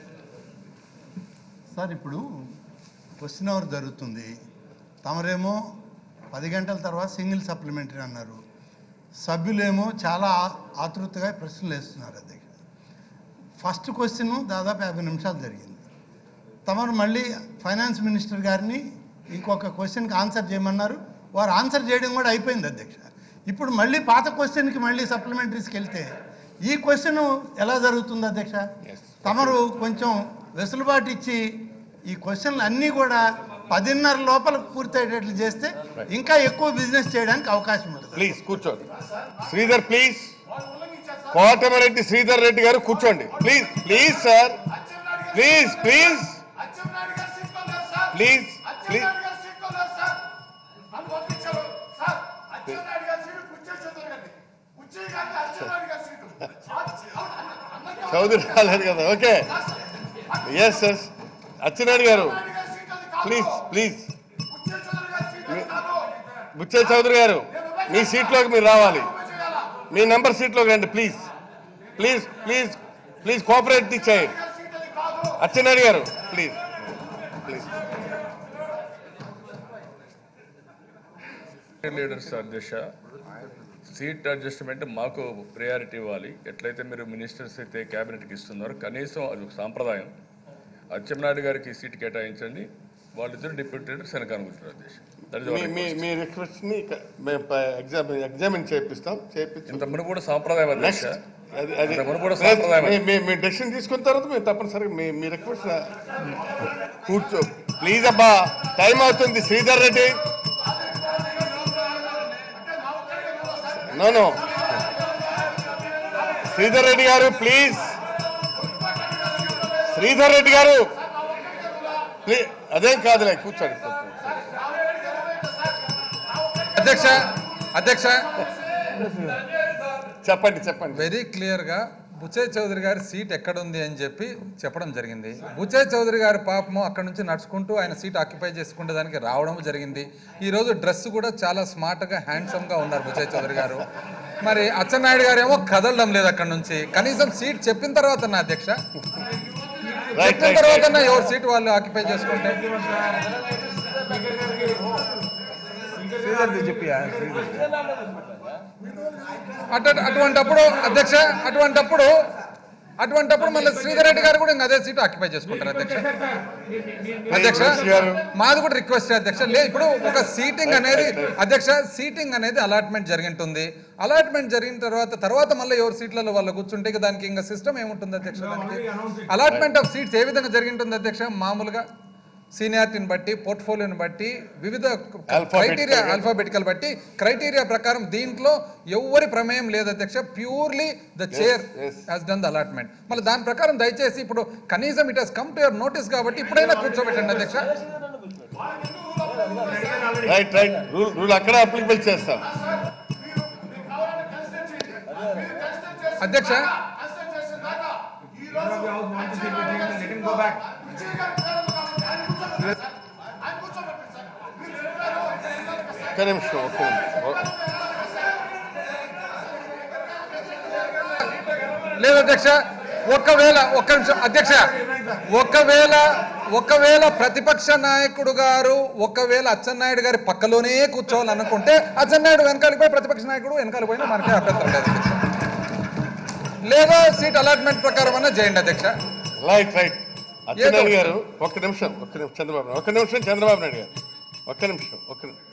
సార్ ఇప్పుడు క్వశ్చన్ అవర్ జరుగుతుంది తమరేమో పది గంటల తర్వాత సింగిల్ సప్లిమెంటరీ అన్నారు సభ్యులేమో చాలా ఆ- ఆతృతగా ప్రశ్నలు వేస్తున్నారు అధ్యక్ష ఫస్ట్ క్వశ్చన్ దాదాపు యాభై నిమిషాలు జరిగింది తమరు మళ్ళీ ఫైనాన్స్ మినిస్టర్ గారిని ఇంకొక క్వశ్చన్కి ఆన్సర్ చేయమన్నారు వారు ఆన్సర్ చేయడం కూడా అయిపోయింది అధ్యక్ష ఇప్పుడు మళ్ళీ పాత క్వశ్చన్కి మళ్ళీ సప్లిమెంటరీస్కి వెళ్తే ఈ క్వశ్చన్ ఎలా జరుగుతుంది అధ్యక్ష తమరు కొంచెం వెసులుబాటు ఇచ్చి ఈ క్వశ్చన్లు అన్నీ కూడా పదిన్నర లోపల పూర్తయ్యేటట్లు చేస్తే ఇంకా ఎక్కువ బిజినెస్ చేయడానికి అవకాశం ఉంటుంది ప్లీజ్ కూర్చోండి శ్రీధర్ ప్లీజ్ కోటమిరెడ్డి శ్రీధర్ రెడ్డి గారు కూర్చోండి please please sir please please please please Chowdary రాలేదు కదా ఓకే ఎస్ ఎస్ అచ్చెన్నాయుడు గారు ప్లీజ్ ప్లీజ్ బుచ్చే చౌదరి గారు మీ సీట్లోకి మీరు రావాలి మీ నెంబర్ సీట్లోకి రండి please please please please cooperate the chair Atchannaidu గారు ప్లీజ్ ప్లీజ్ లీడర్స్ అధ్యక్ష సీట్ అడ్జస్ట్మెంట్ మాకు ప్రయారిటీ ఇవ్వాలి ఎట్లయితే మీరు మినిస్టర్స్ అయితే క్యాబినెట్కి ఇస్తున్నారో కనీసం అది ఒక సాంప్రదాయం అచ్చెన్నాయుడు గారికి సీట్ కేటాయించండి వాళ్ళిద్దరు డిప్యూటీ లీడర్స్ వెనకాల కూర్చున్నారు అధ్యక్ష That is our మీ మీ request. మీ రిక్వెస్ట్ ని ఇక మేము ప- ఎగ్జామ్ ఎగ్జామిన్ చేపిస్తాం చేపించి ఇంత మునుపు కూడా సాంప్రదాయం అధ్యక్ష నెక్స్ట్ అది అది ఇంతకుముందు కూడా సాంప్రదాయం. మీ- మీ- మీ డెసిషన్ తీసుకున్న తర్వాత మేము తప్పనిసరిగా మీ మీ రిక్వెస్ట్ కూర్చో ప్లీజ్ అబ్బా టైం అవుతుంది శ్రీధర్ రెడ్డి నో నో శ్రీధర్ రెడ్డి గారు ప్లీజ్ శ్రీధర్ రెడ్డి గారు ప్లీజ్ అదేం కాదులే కూర్చోండి కూర్చోండి. అధ్యక్ష అధ్యక్ష చెప్పండి చెప్పండి వెరీ క్లియర్గా బుచ్చయ్య చౌదరి గారి సీట్ ఎక్కడుంది అని చెప్పి చెప్పడం జరిగింది బుచ్చయ్య చౌదరి గారి పాపము అక్కడ నుంచి నడుచుకుంటూ ఆయన సీట్ ఆక్యుపై చేసుకుంటే దానికి రావడం జరిగింది ఈ రోజు డ్రెస్ కూడా చాలా స్మార్ట్గా హ్యాండ్సమ్గా ఉన్నారు బుచ్చయ్య చౌదరి గారు మరి అచ్చెన్నాయుడు గారు ఏమో కదలడం లేదు అక్కడ నుంచి కనీసం సీట్ చెప్పిన తర్వాత నా అధ్యక్ష రైట్ చెప్పిన రైట్ తర్వాత ఎవరు సీట్ వాళ్ళు ఆక్యుపై చేసుకుంటే అటు అటువంటప్పుడు అధ్యక్ష అటువంటప్పుడు అటువంటప్పుడు మళ్ళీ శ్రీధర్ రెడ్డి గారు కూడా ఇంకా అదే సీట్ ఆక్యుపై చేసుకుంటారు అధ్యక్ష అధ్యక్ష మినిస్టర్ గారు. మాది కూడా రిక్వెస్ట్ అధ్యక్ష లేదు ఇప్పుడు ఒక సీటింగ్ అనేది అధ్యక్ష సీటింగ్ అనేది అలాట్మెంట్ జరిగింటుంది అలాట్మెంట్ జరిగిన తర్వాత తర్వాత మళ్ళీ ఎవరు సీట్లలో వాళ్ళు కూర్చుంటే ఇక దానికి ఇంకా సిస్టమ్ ఏముంటుంది అధ్యక్ష దానికి అలాట్మెంట్ ఆఫ్ సీట్స్ ఏ విధంగా జరిగింటుంది అధ్యక్ష మామూలుగా సీనియారిటీని బట్టి పోర్ట్ఫోలియోని బట్టి వివిధ క్రైటీరియా ఆల్ఫాబెటికల్ బట్టి క్రైటీరియా ప్రకారం దీంట్లో ఎవరి ప్రమేయం లేదు అధ్యక్ష purely the chair yes. Has done the allotment మళ్ళీ దాని ప్రకారం దయచేసి ఇప్పుడు కనీసం it has come to your notice కాబట్టి ఇప్పుడైనా కూర్చోబెట్టండి అధ్యక్ష రైట్ రైట్ రూల్ రూల్ అక్కడ అప్లికబుల్ చేస్తాం అధ్యక్ష ఒక్క నిమిషం ఒక్క నిమిషం లేదు అధ్యక్ష ఒకవేళ ఒక్క నిమిషం అధ్యక్ష ఒకవేళ ఒకవేళ ప్రతిపక్ష నాయకుడు గారు ఒకవేళ అచ్చెన్నాయుడు గారి పక్కలోనే కూర్చోవాలనుకుంటే అచ్చెన్నాయుడు వెనకాలకి పోయి ప్రతిపక్ష నాయకుడు వెనకాల పోయినా మనకే అభ్యంతరం లేదు అధ్యక్ష లేదా సీట్ అలాట్మెంట్ ప్రకారం అన్నా చేయండి అధ్యక్ష రైట్ రైట్ అచ్చెన్నాయుడు ఏదో- గారు ఒక్క నిమిషం ఒక్క నిమిషం చంద్రబాబు నాయుడు ఒక్క నిమిషం చంద్రబాబు నాయుడు గారు ఒక్క నిమిషం ఒక్క నిమిషం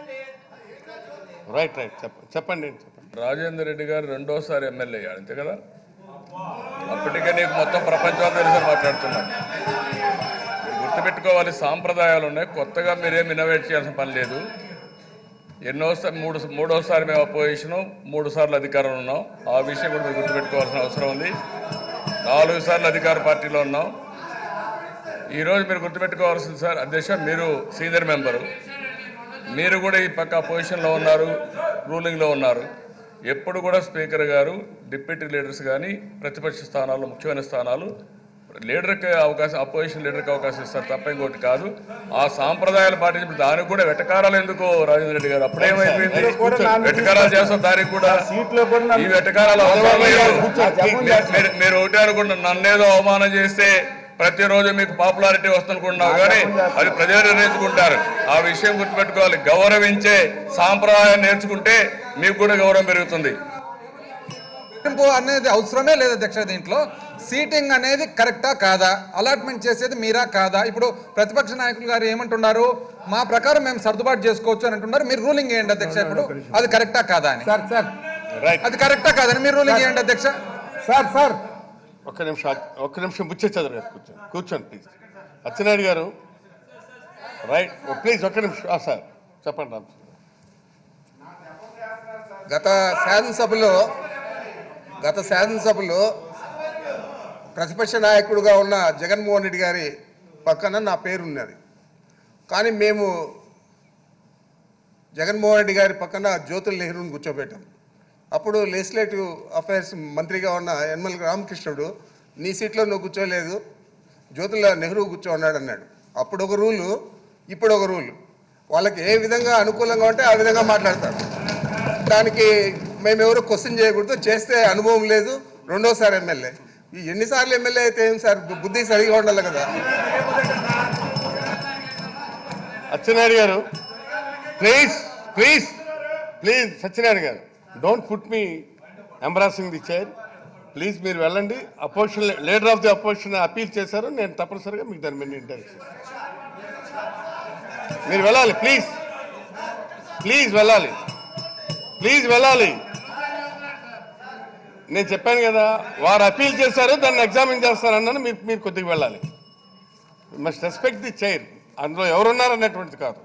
రైట్ రైట్ చెప్పండి చెప్పండి చెప్పండి రాజేందర్ రెడ్డి గారు రెండోసారి ఎమ్మెల్యే అయ్యాడు అంతే కదా అప్పటికే నీకు మొత్తం ప్రపంచం తెలిసి మాట్లాడుతున్నాను మీరు గుర్తుపెట్టుకోవాలి సాంప్రదాయాలు ఉన్నాయి కొత్తగా మీరేం ఇన్నోవేట్ చేయాల్సిన పని లేదు ఎన్నోసారి మూడు మూడోసారి మేము అపోజిషన్ మూడు సార్లు అధికారంలో ఉన్నాం ఆ విషయం కూడా మీరు గుర్తుపెట్టుకోవాల్సిన అవసరం ఉంది నాలుగు సార్లు అధికార పార్టీలో ఉన్నాం ఈరోజు మీరు గుర్తుపెట్టుకోవాల్సింది సార్ అధ్యక్ష మీరు సీనియర్ మెంబరు మీరు కూడా ఈ పక్క పొజిషన్లో ఉన్నారు రూలింగ్లో ఉన్నారు ఎప్పుడు కూడా స్పీకర్ గారు డిప్యూటీ లీడర్స్ కానీ ప్రతిపక్ష స్థానాలు ముఖ్యమైన స్థానాలు లీడర్కి అవకాశం అపోజిషన్ లీడర్కి అవకాశం ఇస్తారు తప్ప ఇంకోటి కాదు ఆ సాంప్రదాయాలు పాటించి దానికి కూడా వెటకారాలు ఎందుకు రాజేంద్ర రెడ్డి గారు అప్పుడేమైపోయింది వెటకారాలు చేస్తాం దానికి కూడా ఈ వెటకారాలు అవసరం లేదు మీరు- మీరు- మీరు ఒకటే అనుకుంటున్నారు నన్నేదో అవమానం చేస్తే ప్రతిరోజు మీకు పాపులారిటీ వస్తుందనుకుంటున్నావు కానీ అది ప్రజలు నిర్ణయించుకుంటారు ఆ విషయం గుర్తుపెట్టుకోవాలి గౌరవించే సాంప్రదాయం నేర్చుకుంటే మీకు కూడా గౌరవం పెరుగుతుంది గుర్తింపు అనేది అవసరమే లేదు అధ్యక్ష దీంట్లో సీటింగ్ అనేది కరెక్టా కాదా అలాట్మెంట్ చేసేది మీరా కాదా ఇప్పుడు ప్రతిపక్ష నాయకులు గారు ఏమంటున్నారు మా ప్రకారం మేము సర్దుబాటు చేసుకోవచ్చు అని అంటున్నారు మీరు రూలింగ్ చేయండి అధ్యక్ష ఇప్పుడు అది కరెక్టా కాదా అని సార్ సార్ రైట్ అది కరెక్టా కాదని మీరు రూలింగ్ చేయండి అధ్యక్ష సార్ సార్ ఒక్క నిమిషం ఒక్క నిమిషం బుచ్చే చదువు గారు కూర్చోండి కూర్చోండి ప్లీజ్ అచ్చెన్నాయుడు గారు రైట్ ప్లీజ్ ఒక్క నిమిషం ఆ, సార్ చెప్పండి రామ్ గత శాసనసభలో గత శాసనసభలో ప్రతిపక్ష నాయకుడుగా ఉన్న జగన్మోహన్ రెడ్డి గారి పక్కన నా పేరు ఉన్నది కానీ మేము జగన్మోహన్ రెడ్డి గారి పక్కన జ్యోతుల నెహ్రూని కూర్చోబెట్టాం అప్పుడు లెజిస్లేటివ్ అఫైర్స్ మంత్రిగా ఉన్న యనమల రామకృష్ణుడు నీ సీట్లో నువ్వు కూర్చోలేదు జ్యోతుల నెహ్రూ కూర్చో ఉన్నాడు అన్నాడు అప్పుడు ఒక రూలు ఇప్పుడు ఒక రూలు వాళ్ళకి ఏ విధంగా అనుకూలంగా ఉంటే ఆ విధంగా మాట్లాడతారు దానికి మేము ఎవరు క్వశ్చన్ చేయకూడదు చేస్తే అనుభవం లేదు రెండోసారి ఎమ్మెల్యే ఈ ఎన్నిసార్లు ఎమ్మెల్యే అయితే ఏం సార్ బు- బుద్ధి సరిగా ఉండాలి కదా అచ్చెన్నాయుడు గారు ప్లీజ్ ప్లీజ్ ప్లీజ్ సత్యనారాయణ గారు don't put me embarrassing the chair please మీరు వెళ్ళండి opposition leader of the opposition appeal చేశారు నేను తప్పనిసరిగా మీకు దాని మీద ఇంటర్వ్యూ మీరు వెళ్ళాలి ప్లీజ్ ప్లీజ్ వెళ్ళాలి ప్లీజ్ వెళ్ళాలి నేను చెప్పాను కదా వారు అపీల్ చేశారు దాన్ని ఎగ్జామిన్ చేస్తారన్నాను మీరు మీరు కొద్దిగా వెళ్ళాలి మస్ట్ రెస్పెక్ట్ ది చైర్ అందులో ఎవరున్నారు అన్నటువంటిది కాదు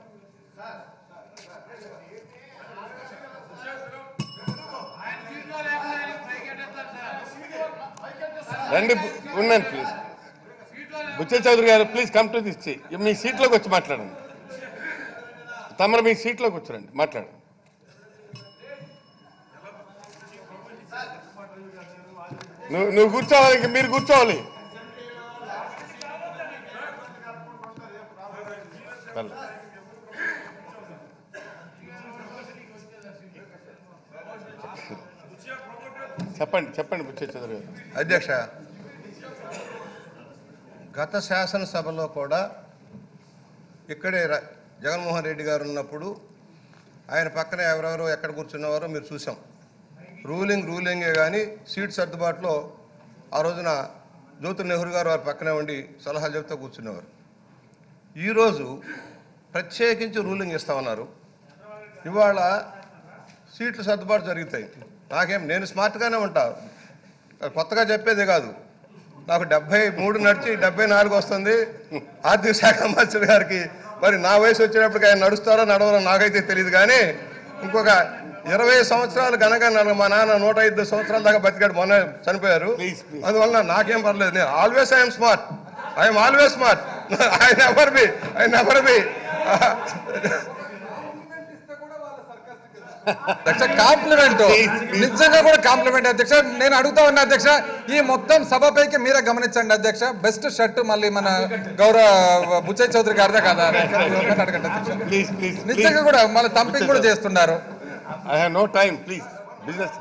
రండి ఉన్నాను ప్లీజ్ బుచ్చే చౌదరి గారు ప్లీజ్ కమ్ టు దిస్ మీ సీట్లోకి వచ్చి మాట్లాడండి తమరు మీ సీట్లోకి వచ్చారండి మాట్లాడండి నువ్వు నువ్వు కూర్చోవాలి ఇంక మీరు కూర్చోవాలి వెళ్ళు. చెప్పండి చెప్పండి బుచ్చే చౌదరి గారు అధ్యక్ష గత శాసనసభలో కూడా ఇక్కడే ర- జగన్మోహన్ రెడ్డి గారు ఉన్నప్పుడు ఆయన పక్కన ఎవరెవరు ఎక్కడ కూర్చున్నవారో మీరు చూసాం రూలింగ్ రూలింగే కానీ సీట్ సర్దుబాటులో ఆ రోజున జ్యోతి నెహ్రూ గారు వారి పక్కనే ఉండి సలహాలు చెప్తూ కూర్చునేవారు ఈరోజు ప్రత్యేకించి రూలింగ్ ఇస్తామన్నారు ఇవాళ సీట్లు సర్దుబాటు జరుగుతాయి నాకేం నేను స్మార్ట్గానే ఉంటా కొత్తగా చెప్పేది కాదు నాకు డెబ్బై మూడు నడిచి డెబ్బై నాలుగు వస్తుంది ఆర్థిక శాఖ మంత్రి గారికి మరి నా వయసు వచ్చినప్పటికి ఆయన నడుస్తారో నడవరో నాకైతే తెలియదు కానీ ఇంకొక ఇరవై సంవత్సరాలు కనుక నన్ను మా నాన్న నూట ఐదు సంవత్సరాల దాకా బతికాడు మొన్న చనిపోయారు Please, please. అందువల్ల నాకేం పర్లేదు నేను always I'm smart I'm always smart I never be I never be అధ్యక్ష కాంప్లిమెంట్ నిజంగా కూడా కాంప్లిమెంట్ అధ్యక్ష నేను అడుగుతా ఉన్నా అధ్యక్ష ఈ మొత్తం సభపైకి మీరే గమనించండి అధ్యక్ష బెస్ట్ షర్ట్ మళ్ళీ మన గౌరవ బుచ్చయ్య చౌదరి గారిదే కదా అధ్యక్ష? ఒకటి అడగండి అధ్యక్ష ప్లీజ్ ప్లీజ్ నిజంగా కూడా మళ్ళీ తంపింగ్ కూడా చేస్తున్నారు I have no time please business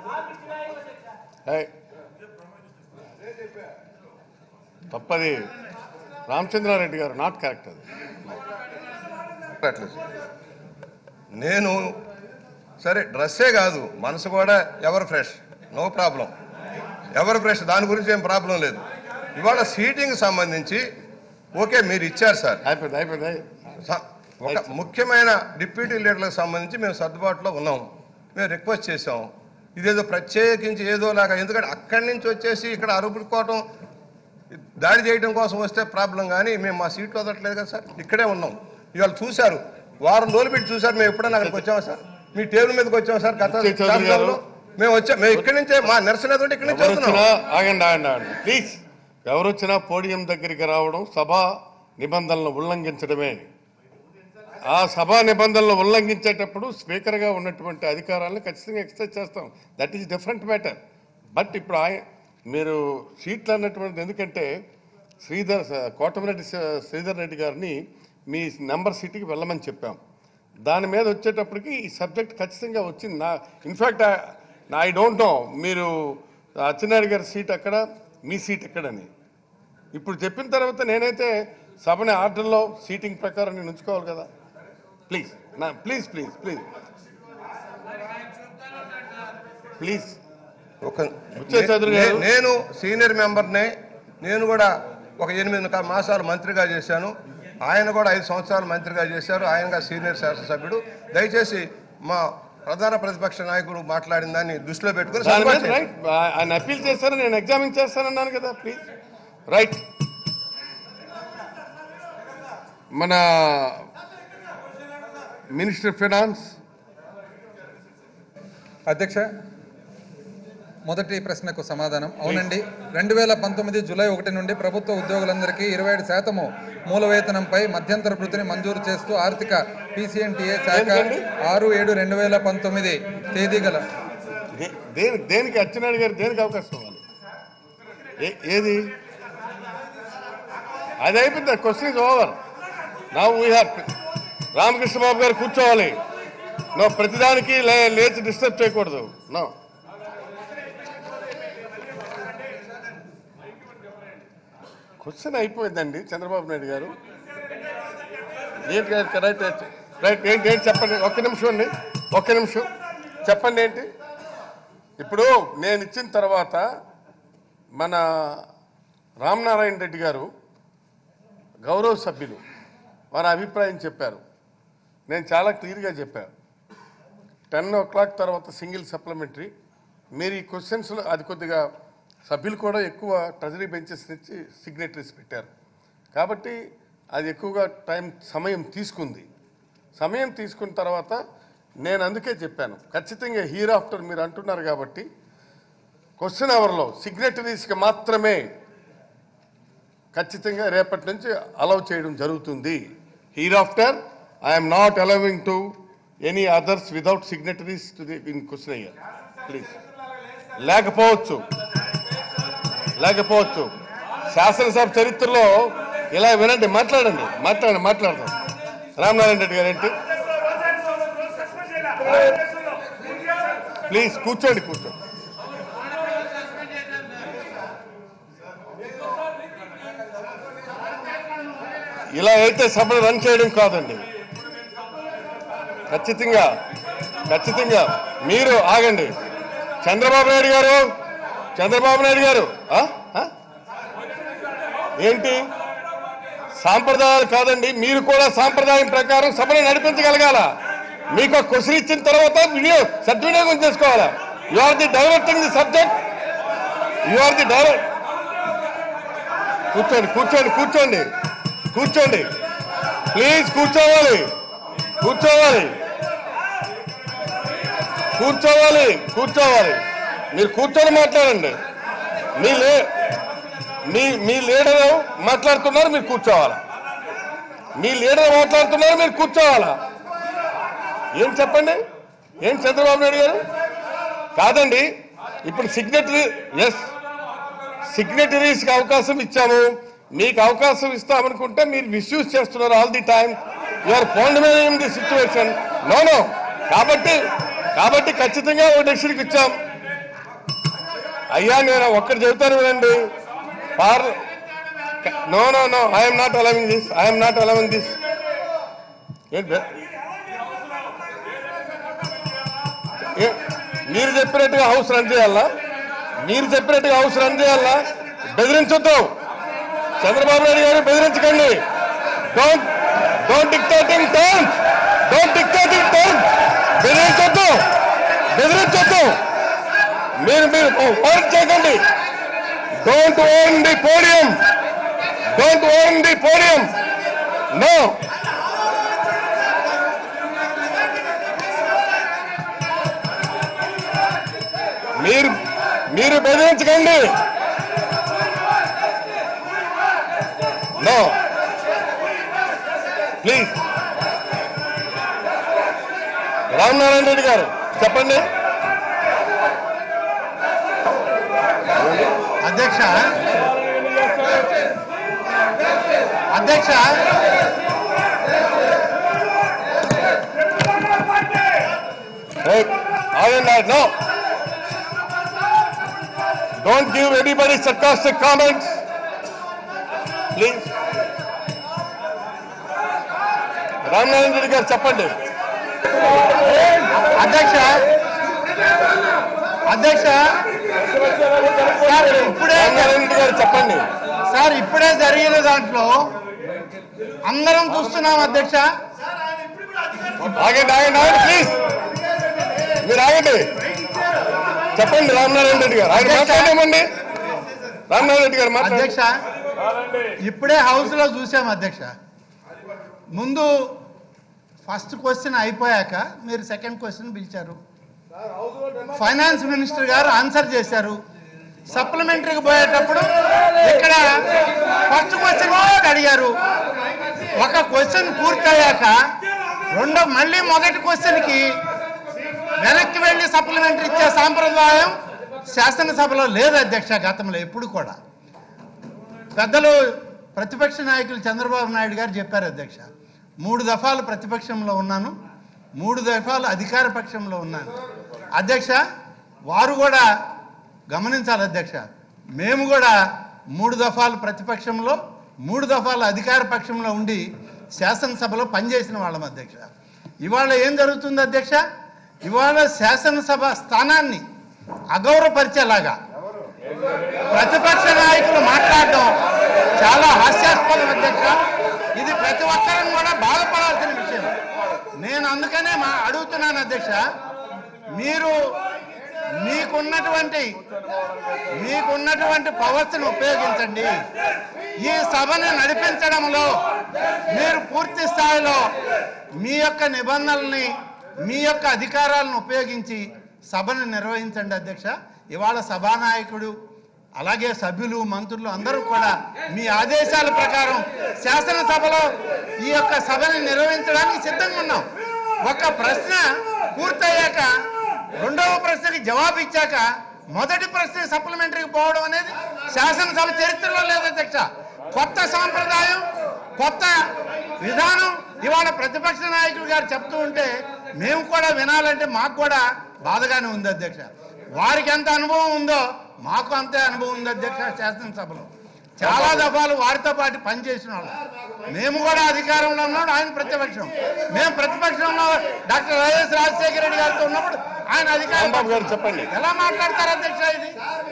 తప్పది రామచంద్రారెడ్డి గారు నాట్ కరెక్ట్ అది అట్లేదు నేను సరే డ్రెస్సే కాదు మనసు కూడా ఎవరు ఫ్రెష్ నో ప్రాబ్లం ఎవరు ఫ్రెష్ దాని గురించి ఏం ప్రాబ్లం లేదు ఇవాళ సీటింగ్ సంబంధించి ఓకే మీరు ఇచ్చారు సార్ అయిపోయింది అయిపోయింది స- ఒక ముఖ్యమైన డిప్యూటీ లీడర్లకు సంబంధించి మేము సర్దుబాటులో ఉన్నాం మేము రిక్వెస్ట్ చేసాం ఇదేదో ప్రత్యేకించి ఏదో లాగా ఎందుకంటే అక్కడి నుంచి వచ్చేసి ఇక్కడ అరుపుకోవటం దాడి చేయడం కోసం వస్తే ప్రాబ్లం కానీ మేము మా సీట్లు వదలట్లేదు కదా సార్ ఇక్కడే ఉన్నాం ఇవాళ చూశారు వారం రోజులు పెట్టి చూశారు మేము ఎప్పుడైనా అక్కడికి వచ్చామా సార్ మీ టేబుల్ మీదకి వచ్చాం సార్ గత విజయ్ చౌదరి గారు. శాసనసభలో మేము వచ్చాం మేము ఇక్కడి నుంచే మా నిరసన ఏదో ఉంటే ఇక్కడి నుంచి ఎవరు వస్తున్నాం వచ్చినా ఆగండి ఆగండి ఆగండి ప్లీజ్ ఎవరు వచ్చినా పోడియం దగ్గరికి రావడం సభా నిబంధనలను ఉల్లంఘించడమే ఆ సభా నిబంధనలు ఉల్లంఘించేటప్పుడు స్పీకర్గా ఉన్నటువంటి అధికారాలను ఖచ్చితంగా ఎక్సర్సైజ్ చేస్తాం that is different matter but ఇప్పుడు ఆయ మీరు సీట్లు అన్నటువంటిది ఎందుకంటే శ్రీధర్ కోటమిరెడ్డి శ్రీ- శ్రీధర్ రెడ్డి గారిని మీ నెంబర్ సీట్కి వెళ్ళమని చెప్పాం దాని మీద వచ్చేటప్పటికి ఈ సబ్జెక్ట్ ఖచ్చితంగా వచ్చింది నా ఇన్ఫ్యాక్ట్ ఐ డోంట్ నో మీరు అచ్చెన్నాయుడు గారి సీట్ ఎక్కడ మీ సీట్ ఎక్కడని ఇప్పుడు చెప్పిన తర్వాత నేనైతే సభని ఆర్డర్లో సీటింగ్ ప్రకారం నేను ఉంచుకోవాలి కదా ప్లీజ్ నా ప్లీజ్ ప్లీజ్ ప్లీజ్ ప్లీజ్ ఒక బుచ్చయ్య చౌదరి గారు. నే- నేను సీనియర్ మెంబర్ని నేను కూడా ఒక ఎనిమిది క- మాసాలు మంత్రిగా చేశాను ఆయన కూడా ఐదు సంవత్సరాలు మంత్రిగా చేశారు ఆయనగా సీనియర్ శాసనసభ్యుడు దయచేసి మా ప్రధాన ప్రతిపక్ష నాయకుడు మాట్లాడిన దాన్ని దృష్టిలో పెట్టుకుని దాని మీద సర్దుబాటు చేయండి. రైట్ ఆయన అప్పీల్ చేశారు నేను ఎగ్జామిన్ చేస్తానన్నాను కదా ప్లీజ్ రైట్ మన మినిస్టర్ ఫినాన్స్ అధ్యక్ష మొదటి ప్రశ్నకు సమాధానం అవునండి రెండు వేల పంతొమ్మిది జూలై ఒకటి నుండి ప్రభుత్వ ఉద్యోగులందరికీ ఇరవై ఏడు శాతము మూల వేతనంపై మధ్యంతర వృత్తిని మంజూరు చేస్తూ ఆర్థిక పీసీఎన్టీఏ శాఖ దేనికండి? ఆరు ఏడు రెండు వేల పంతొమ్మిది తేదీ గల దే- దేని దేనికి అచ్చెన్నాయుడు గారు దేనికి అవకాశం ఇవ్వాలి ఏ- ఏది అది అయిపోయింది క్వశ్చన్ ఇస్ ఓవర్ నా వీ హ్యావ్ రామకృష్ణ బాబు గారు కూర్చోవాలి నో ప్రతిదానికి లే- లేచి డిస్టర్బ్ చేయకూడదు నో క్వశ్చన్ అయిపోయిందండి చంద్రబాబు నాయుడు గారు ఏంటి రైట్ రైట్ ఏంటి ఏంటి చెప్పండి ఒక్క నిమిషం అండి ఒక్క నిమిషం చెప్పండి ఏంటి ఇప్పుడు నేను ఇచ్చిన తర్వాత మన రామనారాయణ రెడ్డి గారు గౌరవ సభ్యులు వారి అభిప్రాయం చెప్పారు నేను చాలా క్లియర్గా చెప్పాను టెన్ ఓ క్లాక్ తర్వాత సింగిల్ సప్లిమెంటరీ మీరు ఈ క్వశ్చన్స్లో అది కొద్దిగా సభ్యులు కూడా ఎక్కువ ట్రెజరీ బెంచెస్ నుంచి సిగ్నేటరీస్ పెట్టారు కాబట్టి అది ఎక్కువగా టైం సమయం తీసుకుంది సమయం తీసుకున్న తర్వాత నేను అందుకే చెప్పాను ఖచ్చితంగా హీర్ ఆఫ్టర్ మీరు అంటున్నారు కాబట్టి క్వశ్చన్ అవర్లో సిగ్నేటరీస్కి మాత్రమే ఖచ్చితంగా రేపటి నుంచి అలౌ చేయడం జరుగుతుంది hereafter I'm not allowing to any others without signatories to the in question అయ్యర్ ప్లీజ్ లేకపోవచ్చు లేకపోవచ్చు శాసనసభ చరిత్రలో ఇలా వినండి మాట్లాడండి మాట్లాడండి మాట్లాడదాం రామనారాయణ రెడ్డి గారు ఏంటి ప్లీజ్ కూర్చోండి కూర్చోండి ఇలా అయితే సభను రన్ చేయడం కాదండి ఖచ్చితంగా ఖచ్చితంగా మీరు ఆగండి చంద్రబాబు నాయుడు గారు చంద్రబాబు నాయుడు గారు ఆ? ఆ? ఏంటి సాంప్రదాయాలు కాదండి మీరు కూడా సాంప్రదాయం ప్రకారం సభను నడిపించగలగాల మీకు ఒక క్వశ్చన్ ఇచ్చిన తర్వాత వినియో సద్వినియోగం చేసుకోవాలా you are the directing the subject you are the direct కూర్చోండి కూర్చోండి కూర్చోండి కూర్చోండి ప్లీజ్ కూర్చోవాలి కూర్చోవాలి కూర్చోవాలి కూర్చోవాలి మీరు కూర్చొని మాట్లాడండి మీ లే మీ మీ లీడర్ మాట్లాడుతున్నారు మీరు కూర్చోవాలా మీ లీడర్ మాట్లాడుతున్నారు మీరు కూర్చోవాలా ఏం చెప్పండి ఏం చంద్రబాబు నాయుడు గారు కాదండి ఇప్పుడు సిగ్నేటరీ ఎస్ సిగ్నేటరీస్కి అవకాశం ఇచ్చాము మీకు అవకాశం ఇస్తామనుకుంటే మీరు మిస్యూజ్ చేస్తున్నారు all the time you're pandemonium the situation no no కాబట్టి కాబట్టి ఖచ్చితంగా ఒక డెసిషన్కి ఇచ్చాం అయ్యా నేను ఒక్కటి చెబుతాను వినండి పార్ no no no I'm not allowing this I'm not allowing this ఏంటి ఏ- మీరు చెప్పినట్టుగా హౌస్ రన్ చేయాలా మీరు చెప్పినట్టుగా హౌస్ రన్ చేయాలా బెదిరించొద్దు చంద్రబాబు నాయుడు గారు బెదిరించకండి don't don't dictating term don't dictating term బెదిరించొద్దు బెదిరించొద్దు మీరు మీరు వర్క్ చేయకండి don't own the podium don't own the podium no మీరు మీరు బెదిరించకండి నో ప్లీజ్ రామనారాయణ రెడ్డి గారు చెప్పండి అధ్యక్ష అధ్యక్ష Right. ఆగండి no don't give anybody sarcastic comments please Ramanarayana Reddy గారు చెప్పండి అధ్యక్ష అధ్యక్ష సార్ ఇప్పుడే రామనారాయణ రెడ్డి గారు చెప్పండి సార్ ఇప్పుడే జరిగిన దాంట్లో అందరం చూస్తున్నాం అధ్యక్ష ఆగండి ఆగండి ఆగండి ప్లీజ్ మీరు ఆగండి చెప్పండి రామనారాయణ రెడ్డి గారు ఆయన మాట్లాడేమండి రామనారాయణ రెడ్డి గారు మాట్లాడండి అధ్యక్ష ఇప్పుడే హౌస్ లో చూసాం అధ్యక్ష ముందు ఫస్ట్ క్వశ్చన్ అయిపోయాక మీరు సెకండ్ క్వశ్చన్ పిలిచారు ఫైనాన్స్ మినిస్టర్ గారు ఆన్సర్ చేశారు సప్లిమెంటరీకి పోయేటప్పుడు ఇక్కడ ఫస్ట్ క్వశ్చన్ అడిగారు ఒక క్వశ్చన్ పూర్తయ్యాక రెండో మళ్ళీ మొదటి క్వశ్చన్కి వెనక్కి వెళ్ళి సప్లిమెంటరీ ఇచ్చే సాంప్రదాయం శాసనసభలో లేదు అధ్యక్ష గతంలో ఎప్పుడు కూడా పెద్దలు ప్రతిపక్ష నాయకులు చంద్రబాబు నాయుడు గారు చెప్పారు అధ్యక్ష మూడు దఫాలు ప్రతిపక్షంలో ఉన్నాను మూడు దఫాలు అధికార పక్షంలో ఉన్నాను అధ్యక్ష వారు కూడా గమనించాలి అధ్యక్ష మేము కూడా మూడు దఫాలు ప్రతిపక్షంలో మూడు దఫాలు అధికార పక్షంలో ఉండి శాసనసభలో పనిచేసిన వాళ్ళం అధ్యక్ష ఇవాళ ఏం జరుగుతుంది అధ్యక్ష ఇవాళ శాసనసభ స్థానాన్ని అగౌరవపరిచేలాగా ప్రతిపక్ష నాయకులు మాట్లాడడం చాలా హాస్యాస్పదం అధ్యక్ష ఇది ప్రతి ఒక్కరం కూడా బాధపడాల్సిన విషయం నేను అందుకనే మా అడుగుతున్నాను అధ్యక్ష మీరు మీకున్నటువంటి మీకున్నటువంటి పవర్స్ని ఉపయోగించండి ఈ సభను నడిపించడంలో మీరు పూర్తి స్థాయిలో మీ యొక్క నిబంధనల్ని మీ యొక్క అధికారాలను ఉపయోగించి సభను నిర్వహించండి అధ్యక్ష ఇవాళ సభానాయకుడు అలాగే సభ్యులు మంత్రులు అందరూ కూడా మీ ఆదేశాల ప్రకారం శాసనసభలో ఈ యొక్క సభని నిర్వహించడానికి సిద్ధంగా ఉన్నాం ఒక ప్రశ్న పూర్తయ్యాక రెండవ ప్రశ్నకి జవాబు ఇచ్చాక మొదటి ప్రశ్న సప్లిమెంటరీకి పోవడం అనేది శాసనసభ చరిత్రలో లేదు అధ్యక్ష కొత్త సాంప్రదాయం కొత్త విధానం ఇవాళ ప్రతిపక్ష నాయకులు గారు చెప్తూ ఉంటే మేము కూడా వినాలంటే మాకు కూడా బాధగానే ఉంది అధ్యక్ష వారికి ఎంత అనుభవం ఉందో మాకు అంతే అనుభవం ఉంది అధ్యక్ష శాసనసభలో చాలా దఫాలు వారితో పాటు పనిచేసిన వాళ్ళు మేము కూడా అధికారంలో ఉన్నాడు ఆయన ప్రతిపక్షం మేము ప్రతిపక్షంలో డాక్టర్ వైఎస్ రాజశేఖర రెడ్డి గారితో ఉన్నప్పుడు ఆయన అధికారం రాంబాబు గారు చెప్పండి ఎలా మాట్లాడతారు అధ్యక్ష ఇది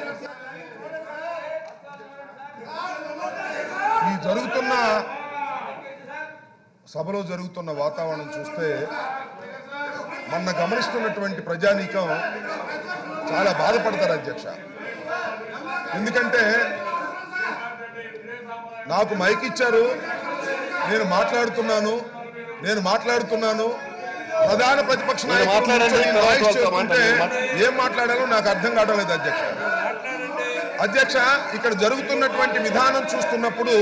ఈ జరుగుతున్న సభలో జరుగుతున్న వాతావరణం చూస్తే మొన్న గమనిస్తున్నటువంటి ప్రజానీకం చాలా బాధపడతారు అధ్యక్ష ఎందుకంటే నాకు మైక్ ఇచ్చారు నేను మాట్లాడుతున్నాను నేను మాట్లాడుతున్నాను ప్రధాన ప్రతిపక్ష మీరు నాయకుడు మాట్లాడండి, కూర్చొని తర్వాత వాయిస్ వాళ్ళతో చేస్తుంటే మాట్లాడండి. ఏం మాట్లాడాలో నాకు అర్థం కావడం లేదు అధ్యక్ష అధ్యక్ష ఇక్కడ జరుగుతున్నటువంటి విధానం చూస్తున్నప్పుడు